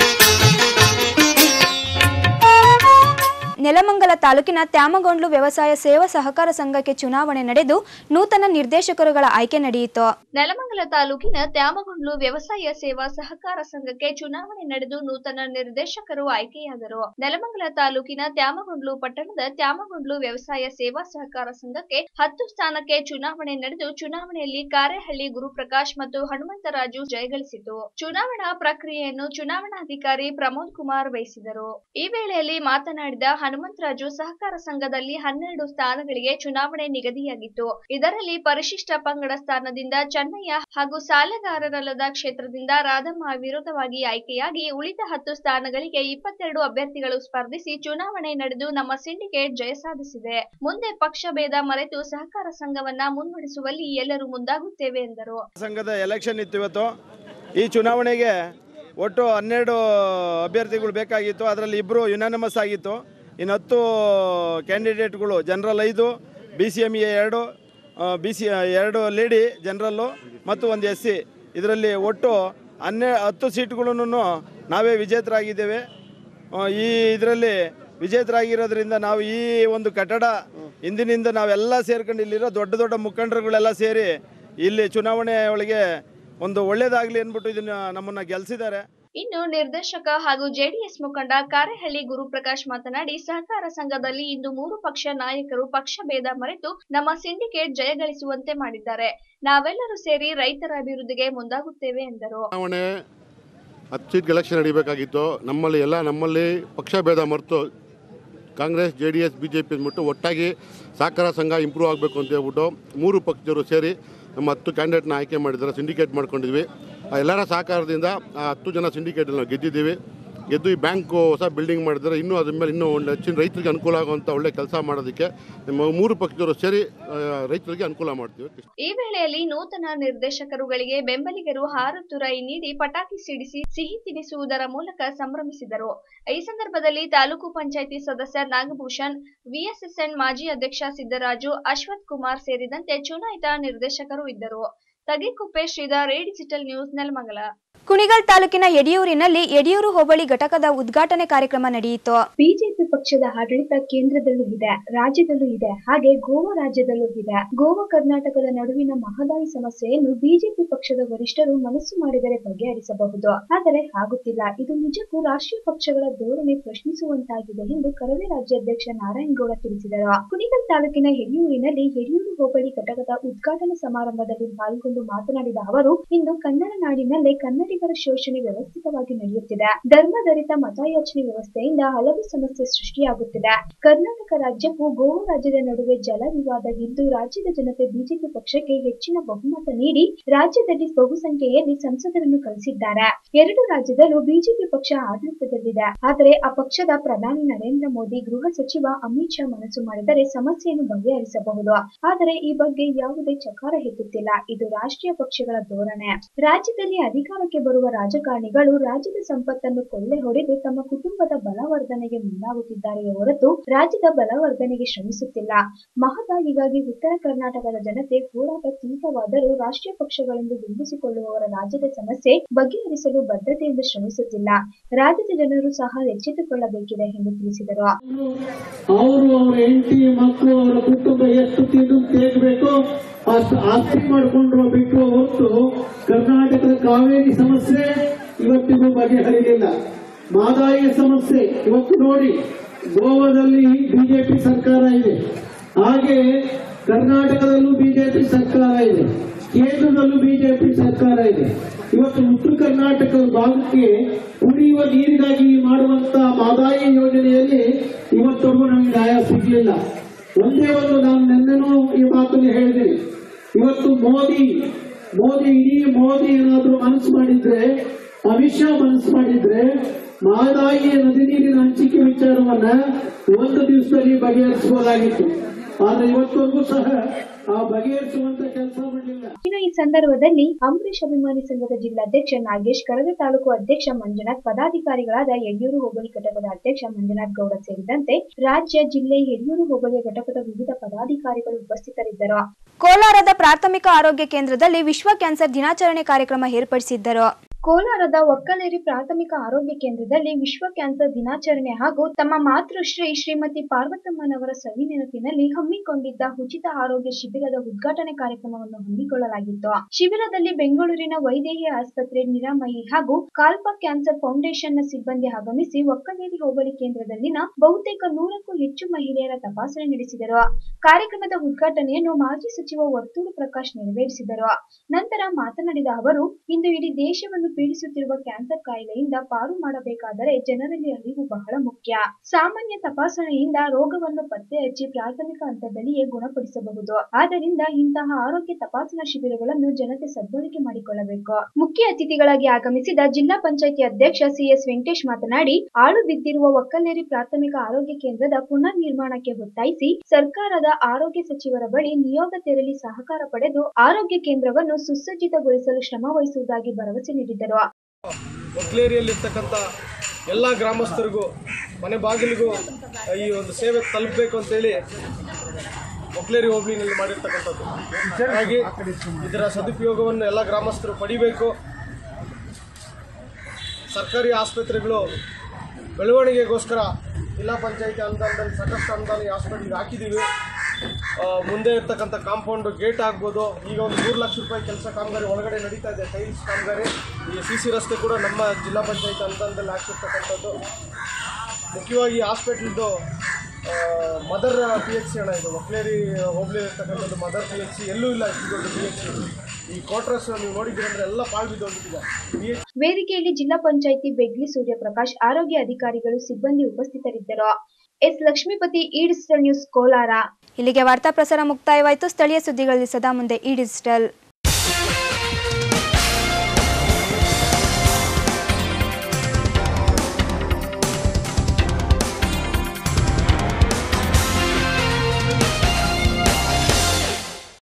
Nelamangala ತಾಲೂಕಿನ ತ್ಯಾಮಗೊಂಡ್ಲು ವ್ಯವಸಾಯ ಸೇವಾ ಸಹಕಾರ ಸಂಘಕ್ಕೆ ಚುನಾವಣೆ ನಡೆದು ನೂತನ ನಿರ್ದೇಶಕರುಗಳ ಆಯ್ಕೆ ನಡೆಯಿತು ನೆಲಮಂಗಲ ತಾಲೂಕಿನ ತ್ಯಾಮಗೊಂಡ್ಲು ವ್ಯವಸಾಯ ಸೇವಾ ಸಹಕಾರ ಸಂಘಕ್ಕೆ ಚುನಾವಣೆ ನಡೆದು ನೂತನ ನಿರ್ದೇಶಕರು ಆಯ್ಕೆಯಾದರು ನೆಲಮಂಗಲ ತಾಲೂಕಿನ ತ್ಯಾಮಗೊಂಡ್ಲು ಪಟ್ಟಣದ ತ್ಯಾಮಗೊಂಡ್ಲು ವ್ಯವಸಾಯ ಸೇವಾ ಸಹಕಾರ ಸಂಘಕ್ಕೆ ಹತ್ತು ಸ್ಥಾನಕ್ಕೆ ಚುನಾವಣೆ ನಡೆದು ಚುನಾವಣೆಯಲ್ಲಿ ಕಾರೆಹಳ್ಳಿ ಗುರುಪ್ರಕಾಶ್ ಮತ್ತು ಹನುಮಂತರಾಜು ಜಯಗಳಿಸಿತು ಚುನಾವಣಾ ಪ್ರಕ್ರಿಯೆಯನ್ನು ಚುನಾವಣಾಧಿಕಾರಿ ಪ್ರಮೋದ್ ಕುಮಾರ್ ವಹಿಸಿದರು ಈ ವೇಳೆಯಲ್ಲಿ ಮಾತನಾಡಿದ ಹನುಮಂತರಾಜು ಸಹಕಾರ ಸಂಘದಲ್ಲಿ ಹನ್ನೆರಡು ಸ್ಥಾನಗಳಿಗೆ ಚುನಾವಣೆ ನಿಗದಿಯಾಗಿತ್ತು ಇದರಲ್ಲಿ ಪರಿಶಿಷ್ಟ ಪಂಗಡ ಸ್ಥಾನದಿಂದ ಚೆನ್ನಯ್ಯ ಹಾಗೂ ಸಾಲಗಾರರಲ್ಲದ ಕ್ಷೇತ್ರದಿಂದ ರಾಧಮ್ಮ ವಿರೋಧವಾಗಿ ಆಯ್ಕೆಯಾಗಿ ಉಳಿದ ಹತ್ತು ಸ್ಥಾನಗಳಿಗೆ ಇಪ್ಪತ್ತೆರಡು ಅಭ್ಯರ್ಥಿಗಳು ಸ್ಪರ್ಧಿಸಿ ಚುನಾವಣೆ ನಡೆದು ನಮ್ಮ ಸಿಂಡಿಕೇಟ್ ಜಯ ಸಾಧಿಸಿದೆ ಮುಂದೆ ಪಕ್ಷ ಭೇದ ಮರೆತು ಸಹಕಾರ ಸಂಘವನ್ನ ಮುನ್ನಡೆಸುವಲ್ಲಿ ಎಲ್ಲರೂ ಮುಂದಾಗುತ್ತೇವೆ ಎಂದರು ಸಂಘದ ಎಲೆಕ್ಷನ್ ಇತ್ತು ಇವತ್ತು ಈ ಚುನಾವಣೆಗೆ ಒಟ್ಟು ಹನ್ನೆರಡು ಅಭ್ಯರ್ಥಿಗಳು ಬೇಕಾಗಿತ್ತು ಅದರಲ್ಲಿ ಇಬ್ಬರು ಯುನಾನಮಸ್ ಆಗಿತ್ತು ಇನ್ನು ಹತ್ತು ಕ್ಯಾಂಡಿಡೇಟ್ಗಳು ಜನರಲ್ ಐದು ಬಿ ಸಿ ಎಮ್ ಎ ಎರಡು ಬಿ ಸಿ ಎರಡು ಲೇಡಿ ಜನರಲ್ಲು ಮತ್ತು ಒಂದು ಎಸ್ ಸಿ ಇದರಲ್ಲಿ ಒಟ್ಟು ಹನ್ನೆ ಹತ್ತು ಸೀಟ್ಗಳನ್ನು ನಾವೇ ವಿಜೇತರಾಗಿದ್ದೇವೆ ಆ, ಈ ಇದರಲ್ಲಿ ವಿಜೇತರಾಗಿರೋದ್ರಿಂದ ನಾವು ಈ ಒಂದು ಕಟ್ಟಡ ಇಂದಿನಿಂದ ನಾವೆಲ್ಲ ಸೇರ್ಕೊಂಡು ಇಲ್ಲಿರೋ ದೊಡ್ಡ ದೊಡ್ಡ ಮುಖಂಡರುಗಳೆಲ್ಲ ಸೇರಿ ಇಲ್ಲಿ ಚುನಾವಣೆ ಒಳಗೆ ಒಂದು ಒಳ್ಳೇದಾಗಲಿ ಅಂದ್ಬಿಟ್ಟು ಇದನ್ನ ನಮ್ಮನ್ನ ಗೆಲ್ಸಿದ್ದಾರೆ ಇನ್ನು ನಿರ್ದೇಶಕ ಹಾಗೂ ಜೆಡಿಎಸ್ ಮುಖಂಡ ಕಾರೆಹಳ್ಳಿ ಗುರುಪ್ರಕಾಶ್ ಮಾತನಾಡಿ ಸಹಕಾರ ಸಂಘದಲ್ಲಿ ಇಂದು ಮೂರು ಪಕ್ಷ ನಾಯಕರು ಪಕ್ಷ ಭೇದ ಮರೆತು ನಮ್ಮ ಸಿಂಡಿಕೇಟ್ ಜಯಗಳಿಸುವಂತೆ ಮಾಡಿದ್ದಾರೆ ನಾವೆಲ್ಲರೂ ಸೇರಿ ರೈತರ ಅಭಿವೃದ್ಧಿಗೆ ಮುಂದಾಗುತ್ತೇವೆ ಎಂದರು ಚುನಾವಣೆ ಹತ್ತು ಸೀಟ್ ಎಲೆಕ್ಷನ್ ನಡೀಬೇಕಾಗಿತ್ತು ನಮ್ಮಲ್ಲಿ ಎಲ್ಲ ನಮ್ಮಲ್ಲಿ ಪಕ್ಷ ಭೇದ ಮರೆತು Congress J D S B J P ಅಂದ್ಬಿಟ್ಟು ಒಟ್ಟಾಗಿ ಸಹಕಾರ ಸಂಘ ಇಂಪ್ರೂವ್ ಆಗಬೇಕು ಅಂತ ಹೇಳ್ಬಿಟ್ಟು ಮೂರು ಪಕ್ಷದವರು ಸೇರಿ ನಮ್ಮ ಹತ್ತು ಕ್ಯಾಂಡಿಡೇಟ್ನ ಆಯ್ಕೆ ಮಾಡಿದ್ದಾರೆ ಸಿಂಡಿಕೇಟ್ ಮಾಡ್ಕೊಂಡಿದ್ವಿ ಆ ಎಲ್ಲರ ಸಹಕಾರದಿಂದ ಆ ಹತ್ತು ಜನ ಸಿಂಡಿಕೇಟಲ್ಲಿ ನಾವು ಗೆದ್ದಿದ್ದೀವಿ ಗೆದ್ದು ಈ ಬ್ಯಾಂಕು ಹೊಸ ಬಿಲ್ಡಿಂಗ್ ಮಾಡಿದ್ದಾರೆ ಇನ್ನೂ ಅದ್ರ ಮೇಲೆ ಇನ್ನೂ ಒಂದು ಹೆಚ್ಚಿನ ರೈತರಿಗೆ ಅನುಕೂಲ ಆಗುವಂಥ ಒಳ್ಳೆ ಕೆಲಸ ಮಾಡೋದಕ್ಕೆ ನಮ್ಮ ಮೂರು ಪಕ್ಷದವರು ಸೇರಿ ಆ, ರೈತರಿಗೆ ಅನುಕೂಲ ಮಾಡ್ತೀವಿ ಈ ವೇಳೆಯಲ್ಲಿ ನೂತನ ನಿರ್ದೇಶಕರುಗಳಿಗೆ ಬೆಂಬಲಿಗರು ಹಾರತುರೈ ನೀಡಿ ಪಟಾಕಿ ಸಿಡಿಸಿ ಸಿಹಿ ತಿನ್ನಿಸುವುದರ ಮೂಲಕ ಸಂಭ್ರಮಿಸಿದರು ಈ ಸಂದರ್ಭದಲ್ಲಿ ತಾಲೂಕು ಪಂಚಾಯಿತಿ ಸದಸ್ಯ ನಾಗಭೂಷಣ್ ವಿಎಸ್ಎಸ್ಎನ್ ಮಾಜಿ ಅಧ್ಯಕ್ಷ ಸಿದ್ದರಾಜು ಅಶ್ವಥ್ ಕುಮಾರ್ ಸೇರಿದಂತೆ ಚುನಾಯಿತ ನಿರ್ದೇಶಕರು ಇದ್ದರು Tagikuppe Sridhar A digital news Nelamangala Kunigal ತಾಲೂಕಿನ ಯಡಿಯೂರಿನಲ್ಲಿ ಯಡಿಯೂರು ಹೋಬಳಿ ಘಟಕದ ಉದ್ಘಾಟನೆ ಕಾರ್ಯಕ್ರಮ ನಡೆಯಿತು ಬಿಜೆಪಿ ಪಕ್ಷದ ಆಡಳಿತ ಕೇಂದ್ರದಲ್ಲೂ ಇದೆ ರಾಜ್ಯದಲ್ಲೂ ಇದೆ ಹಾಗೆ ಗೋವಾ ರಾಜ್ಯದಲ್ಲೂ ಇದೆ ಗೋವಾ ಕರ್ನಾಟಕದ ನಡುವಿನ ಮಹದಾಯಿ ಸಮಸ್ಯೆಯನ್ನು ಬಿಜೆಪಿ ಪಕ್ಷದ ವರಿಷ್ಠರು ಮನಸ್ಸು ಮಾಡಿದರೆ ಬಗೆಹರಿಸಬಹುದು ಆದರೆ ಆಗುತ್ತಿಲ್ಲ ಇದು ನಿಜಕ್ಕೂ ರಾಷ್ಟ್ರೀಯ ಪಕ್ಷಗಳ ಧೋರಣೆ ಪ್ರಶ್ನಿಸುವಂತಾಗಿದೆ ಎಂದು ಕರವೇ ರಾಜ್ಯಾಧ್ಯಕ್ಷ ನಾರಾಯಣಗೌಡ ತಿಳಿಸಿದರು ಕುಣಿಗಲ್ ತಾಲೂಕಿನ ಯಡಿಯೂರಿನಲ್ಲಿ ಯಡಿಯೂರು ಹೋಬಳಿ ಘಟಕದ ಉದ್ಘಾಟನಾ ಸಮಾರಂಭದಲ್ಲಿ ಪಾಲ್ಗೊಂಡು ಮಾತನಾಡಿದ ಅವರು ಇಂದು ಕನ್ನಡ ನಾಡಿನಲ್ಲೇ ಕನ್ನಡಿಗ ಒಕ್ಕಲಿಗರ ಶೋಷಣೆ ವ್ಯವಸ್ಥಿತವಾಗಿ ನಡೆಯುತ್ತಿದೆ ಧರ್ಮಧರಿತ ಮತಯಾಚನೆ ವ್ಯವಸ್ಥೆಯಿಂದ ಹಲವು ಸಮಸ್ಯೆ ಸೃಷ್ಟಿಯಾಗುತ್ತಿದೆ ಕರ್ನಾಟಕ ರಾಜ್ಯಕ್ಕೂ ಗೋವಾ ರಾಜ್ಯದ ನಡುವೆ ಜಲ ವಿವಾದ ಇದ್ದು ರಾಜ್ಯದ ಜನತೆ ಬಿಜೆಪಿ ಪಕ್ಷಕ್ಕೆ ಹೆಚ್ಚಿನ ಬಹುಮತ ನೀಡಿ ರಾಜ್ಯದಲ್ಲಿ ಬಹುಸಂಖ್ಯೆಯಲ್ಲಿ ಸಂಸದರನ್ನು ಕಳಿಸಿದ್ದಾರೆ ಎರಡು ರಾಜ್ಯದಲ್ಲೂ ಬಿಜೆಪಿ ಪಕ್ಷ ಆಡಳಿತದಲ್ಲಿದೆ ಆದರೆ ಆ ಪಕ್ಷದ ಪ್ರಧಾನಿ ನರೇಂದ್ರ ಮೋದಿ ಗೃಹ ಸಚಿವ ಅಮಿತ್ ಶಾ ಮನಸ್ಸು ಮಾಡಿದರೆ ಸಮಸ್ಯೆಯನ್ನು ಬಗೆಹರಿಸಬಹುದು ಆದರೆ ಈ ಬಗ್ಗೆ ಯಾವುದೇ ಚಕಾರ ಎತ್ತುತ್ತಿಲ್ಲ ಇದು ರಾಷ್ಟ್ರೀಯ ಪಕ್ಷಗಳ ಧೋರಣೆ ರಾಜ್ಯದಲ್ಲಿ ಅಧಿಕಾರಕ್ಕೆ ಬರುವ ರಾಜಕಾರಣಿಗಳು ರಾಜ್ಯದ ಸಂಪತ್ತನ್ನು ಕೊಳ್ಳೆ ಹೊಡೆದು ತಮ್ಮ ಕುಟುಂಬದ ಬಲವರ್ಧನೆಗೆ ಮುಂದಾಗುತ್ತಿದ್ದಾರೆಯೇ ಹೊರತು ರಾಜ್ಯದ ಬಲವರ್ಧನೆಗೆ ಶ್ರಮಿಸುತ್ತಿಲ್ಲ ಮಹದಾಯಿಗಾಗಿ ಉತ್ತರ ಕರ್ನಾಟಕದ ಜನತೆ ಹೋರಾಟ ತೀವ್ರವಾದರೂ ರಾಷ್ಟ್ರೀಯ ಪಕ್ಷಗಳೆಂದು ಬಿಂಬಿಸಿಕೊಳ್ಳುವವರ ರಾಜ್ಯದ ಸಮಸ್ಯೆ ಬಗೆಹರಿಸಲು ಬದ್ಧತೆಯಿಂದ ಶ್ರಮಿಸುತ್ತಿಲ್ಲ ರಾಜ್ಯದ ಜನರು ಸಹ ಎಚ್ಚೆತ್ತುಕೊಳ್ಳಬೇಕಿದೆ ಎಂದು ತಿಳಿಸಿದರು ಅವರು ಅವರ ಹೆಂಡತಿ ಮಕ್ಕಳು ಅವರ ಕುಟುಂಬ ಎಷ್ಟು ತಿಂದು ತೇಗಬೇಕು ಅಷ್ಟು ಆಸ್ತಿ ಮಾಡಿಕೊಂಡು ಬಿಟ್ಟು ಹೊರತು ಕರ್ನಾಟಕದ ಕಾವೇರಿ ಸಮಸ್ಯೆ ಇವತ್ತಿಗೂ ಬಗೆಹರಿಲಿಲ್ಲ ಮಾದಾಯಿ ಸಮಸ್ಯೆ ಇವತ್ತು ನೋಡಿ ಗೋವಾದಲ್ಲಿ ಬಿಜೆಪಿ ಸರ್ಕಾರ ಇದೆ ಹಾಗೆ ಕರ್ನಾಟಕದಲ್ಲೂ ಬಿಜೆಪಿ ಸರ್ಕಾರ ಇದೆ ಕೇಂದ್ರದಲ್ಲೂ ಬಿಜೆಪಿ ಸರ್ಕಾರ ಇದೆ ಇವತ್ತು ಉತ್ತರ ಕರ್ನಾಟಕದ ಭಾಗಕ್ಕೆ ಕುಡಿಯುವ ನೀರಿಗಾಗಿ ಮಾಡುವಂತ ಮಾದಾಯಿ ಯೋಜನೆಯಲ್ಲಿ ಇವತ್ತವರೆಗೂ ನಮಗೆ ನ್ಯಾಯ ಸಿಗಲಿಲ್ಲ ಒಂದೇ ಒಂದು ನಾನು ನಿನ್ನೆನೂ ಈ ಮಾತನ್ನು ಹೇಳಿದೆ ಇವತ್ತು ಮೋದಿ ಮೋದಿ ಇಡೀ ಮೋದಿ ಏನಾದ್ರೂ ಮನಸ್ಸು ಮಾಡಿದ್ರೆ ಅಮಿತ್ ಶಾ ಮನಸ್ಸು ಮಾಡಿದ್ರೆ ಮಾದಾಯಿ ನದಿ ನೀರಿನ ಹಂಚಿಕೆ ವಿಚಾರವನ್ನ ಒಂದು ದಿವಸದಲ್ಲಿ ಬಗೆಹರಿಸಬಹುದಾಗಿತ್ತು ಆದ್ರೆ ಇವತ್ತವರೆಗೂ ಸಹ ಆ ಬಗೆಹರಿಸುವಂತ ಕೆಲಸ ಮಾಡಲಿಲ್ಲ ಇನ್ನು ಈ ಸಂದರ್ಭದಲ್ಲಿ ಅಂಬರೀಶ್ ಅಭಿಮಾನಿ ಸಂಘದ ಜಿಲ್ಲಾಧ್ಯಕ್ಷ ನಾಗೇಶ್ ಕರಗ ತಾಲೂಕು ಅಧ್ಯಕ್ಷ ಮಂಜುನಾಥ್ ಪದಾಧಿಕಾರಿಗಳಾದ ಯಡಿಯೂರು ಹೋಬಳಿ ಘಟಕದ ಅಧ್ಯಕ್ಷ ಮಂಜುನಾಥ್ ಗೌಡ ಸೇರಿದಂತೆ ರಾಜ್ಯ ಜಿಲ್ಲೆ ಯಡಿಯೂರು ಹೋಬಳಿಯ ಘಟಕದ ವಿವಿಧ ಪದಾಧಿಕಾರಿಗಳು ಉಪಸ್ಥಿತರಿದ್ದರು ಕೋಲಾರದ ಪ್ರಾಥಮಿಕ ಆರೋಗ್ಯ ಕೇಂದ್ರದಲ್ಲಿ ವಿಶ್ವ ಕ್ಯಾನ್ಸರ್ ದಿನಾಚರಣೆ ಕಾರ್ಯಕ್ರಮ ಏರ್ಪಡಿಸಿದ್ದರು ಕೋಲಾರದ ಒಕ್ಕಲೇರಿ ಪ್ರಾಥಮಿಕ ಆರೋಗ್ಯ ಕೇಂದ್ರದಲ್ಲಿ ವಿಶ್ವ ಕ್ಯಾನ್ಸರ್ ದಿನಾಚರಣೆ ಹಾಗೂ ತಮ್ಮ ಮಾತೃಶ್ರೀ ಶ್ರೀಮತಿ ಪಾರ್ವತಮ್ಮನವರ ಸವಿ ನೆನಪಿನಲ್ಲಿ ಹಮ್ಮಿಕೊಂಡಿದ್ದ ಉಚಿತ ಆರೋಗ್ಯ ಶಿಬಿರದ ಉದ್ಘಾಟನೆ ಕಾರ್ಯಕ್ರಮವನ್ನು ಹಮ್ಮಿಕೊಳ್ಳಲಾಗಿತ್ತು ಶಿಬಿರದಲ್ಲಿ ಬೆಂಗಳೂರಿನ ವೈದೇಹಿ ಆಸ್ಪತ್ರೆ ನಿರಾಮಯಿ ಹಾಗೂ ಕಾಲ್ಪ ಕ್ಯಾನ್ಸರ್ ಫೌಂಡೇಶನ್ನ ಸಿಬ್ಬಂದಿ ಆಗಮಿಸಿ ಒಕ್ಕಲೇರಿ ಹೋಬಳಿ ಕೇಂದ್ರದಲ್ಲಿನ ಬಹುತೇಕ ನೂರಕ್ಕೂ ಹೆಚ್ಚು ಮಹಿಳೆಯರ ತಪಾಸಣೆ ನಡೆಸಿದರು ಕಾರ್ಯಕ್ರಮದ ಉದ್ಘಾಟನೆಯನ್ನು ಮಾಜಿ ಸಚಿವ ವರ್ತೂರು ಪ್ರಕಾಶ್ ನೆರವೇರಿಸಿದರು ನಂತರ ಮಾತನಾಡಿದ ಅವರು ಇಂದು ಇಡೀ ದೇಶವನ್ನು ಪೀಡಿಸುತ್ತಿರುವ ಕ್ಯಾನ್ಸರ್ ಕಾಯಿಲೆಯಿಂದ ಪಾರು ಮಾಡಬೇಕಾದರೆ ಜನರಲ್ಲಿ ಅರಿವು ಬಹಳ ಮುಖ್ಯ ಸಾಮಾನ್ಯ ತಪಾಸಣೆಯಿಂದ ರೋಗವನ್ನು ಪತ್ತೆ ಹಚ್ಚಿ ಪ್ರಾಥಮಿಕ ಹಂತದಲ್ಲಿಯೇ ಗುಣಪಡಿಸಬಹುದು ಆದ್ದರಿಂದ ಇಂತಹ ಆರೋಗ್ಯ ತಪಾಸಣಾ ಶಿಬಿರಗಳನ್ನು ಜನತೆ ಸದ್ಬಳಕೆ ಮಾಡಿಕೊಳ್ಳಬೇಕು ಮುಖ್ಯ ಅತಿಥಿಗಳಾಗಿ ಆಗಮಿಸಿದ ಜಿಲ್ಲಾ ಪಂಚಾಯಿತಿ ಅಧ್ಯಕ್ಷ ಸಿಎಸ್ ವೆಂಕಟೇಶ್ ಮಾತನಾಡಿ ಆಳು ಬಿದ್ದಿರುವ ಒಕ್ಕಲೇರಿ ಪ್ರಾಥಮಿಕ ಆರೋಗ್ಯ ಕೇಂದ್ರದ ಪುನರ್ ನಿರ್ಮಾಣಕ್ಕೆ ಒತ್ತಾಯಿಸಿ ಸರ್ಕಾರದ ಆರೋಗ್ಯ ಸಚಿವರ ಬಳಿ ನಿಯೋಗ ತೆರಳಿ ಸಹಕಾರ ಪಡೆದು ಆರೋಗ್ಯ ಕೇಂದ್ರವನ್ನು ಸುಸಜ್ಜಿತಗೊಳಿಸಲು ಶ್ರಮ ವಹಿಸುವುದಾಗಿ ಭರವಸೆ ನೀಡಿದರು ಒಕ್ಲೇರಿಯಲ್ಲಿರ್ತಕ್ಕಂಥ ಎಲ್ಲ ಗ್ರಾಮಸ್ಥರಿಗೂ ಮನೆ ಬಾಗಿಲಿಗೂ ಈ ಒಂದು ಸೇವೆ ತಲುಪಬೇಕು ಅಂತೇಳಿ ಒಕ್ಲೇರಿ ಹೋಬಳಿನಲ್ಲಿ ಮಾಡಿರ್ತಕ್ಕಂಥದ್ದು ಹಾಗಾಗಿ ಇದರ ಸದುಪಯೋಗವನ್ನು ಎಲ್ಲ ಗ್ರಾಮಸ್ಥರು ಪಡಿಬೇಕು ಸರ್ಕಾರಿ ಆಸ್ಪತ್ರೆಗಳು ಬೆಳವಣಿಗೆಗೋಸ್ಕರ ಜಿಲ್ಲಾ ಪಂಚಾಯತಿ ಅನುದಾನದಲ್ಲಿ ಸಾಕಷ್ಟು ಅನುದಾನ ಈ ಹಾಸ್ಪಿಟ್ಲಿಗೆ ಹಾಕಿದ್ದೀವಿ ಆ, ಮುಂದೆ ಇರ್ತಕ್ಕಂಥ ಕಾಂಪೌಂಡು ಗೇಟ್ ಆಗ್ಬೋದು ಈಗ ಒಂದು ಮೂರು ಲಕ್ಷ ರೂಪಾಯಿ ಕೆಲಸ ಕಾಮಗಾರಿ ಒಳಗಡೆ ನಡೀತಾ ಇದೆ ಟೈಲ್ಸ್ ಕಾಮಗಾರಿ ಈ ಸಿ ಸಿ ರಸ್ತೆ ಕೂಡ ನಮ್ಮ ಜಿಲ್ಲಾ ಪಂಚಾಯತ್ ಅನುದಾನದಲ್ಲಿ ಹಾಕಿರ್ತಕ್ಕಂಥದ್ದು ಮುಖ್ಯವಾಗಿ ಹಾಸ್ಪಿಟ್ಲ್ದು ಮದರ್ ಪಿ ಎಚ್ ಸಿ ಅಣ್ಣ ಇದು ಒಕ್ಲೇರಿ ಹೋಬಳಿ ಇರ್ತಕ್ಕಂಥದ್ದು ಮದರ್ ಪಿ ಎಚ್ ಸಿ ಎಲ್ಲೂ ಇಲ್ಲ ಇಷ್ಟು ದೊಡ್ಡ ಪಿ ಎಚ್ ಸಿ ಈ ಕ್ವಾರ್ಟರ್ಸ್ ನೀವು ನೋಡಿದ್ದೀರಂದ್ರೆ ಎಲ್ಲ ಪಾಳು ಬಿದ್ದೋಗ್ಬಿಟ್ಟಿದೆ ಪಿ ಎಚ್ ವೇದಿಕೆಯಲ್ಲಿ ಜಿಲ್ಲಾ ಪಂಚಾಯಿತಿ ಬೆಗ್ಲಿ ಸೂರ್ಯಪ್ರಕಾಶ್ ಆರೋಗ್ಯ ಅಧಿಕಾರಿಗಳು ಸಿಬ್ಬಂದಿ ಉಪಸ್ಥಿತರಿದ್ದರು ಎಸ್ ಲಕ್ಷ್ಮೀಪತಿ ಈ ಡಿಜಿಟಲ್ ನ್ಯೂಸ್ ಕೋಲಾರ ಇಲ್ಲಿಗೆ ವಾರ್ತಾ ಪ್ರಸಾರ ಮುಕ್ತಾಯವಾಯಿತು ಸ್ಥಳೀಯ ಸುದ್ದಿಗಳಲ್ಲಿ ಸದಾ ಮುಂದೆ ಈ ಡಿಜಿಟಲ್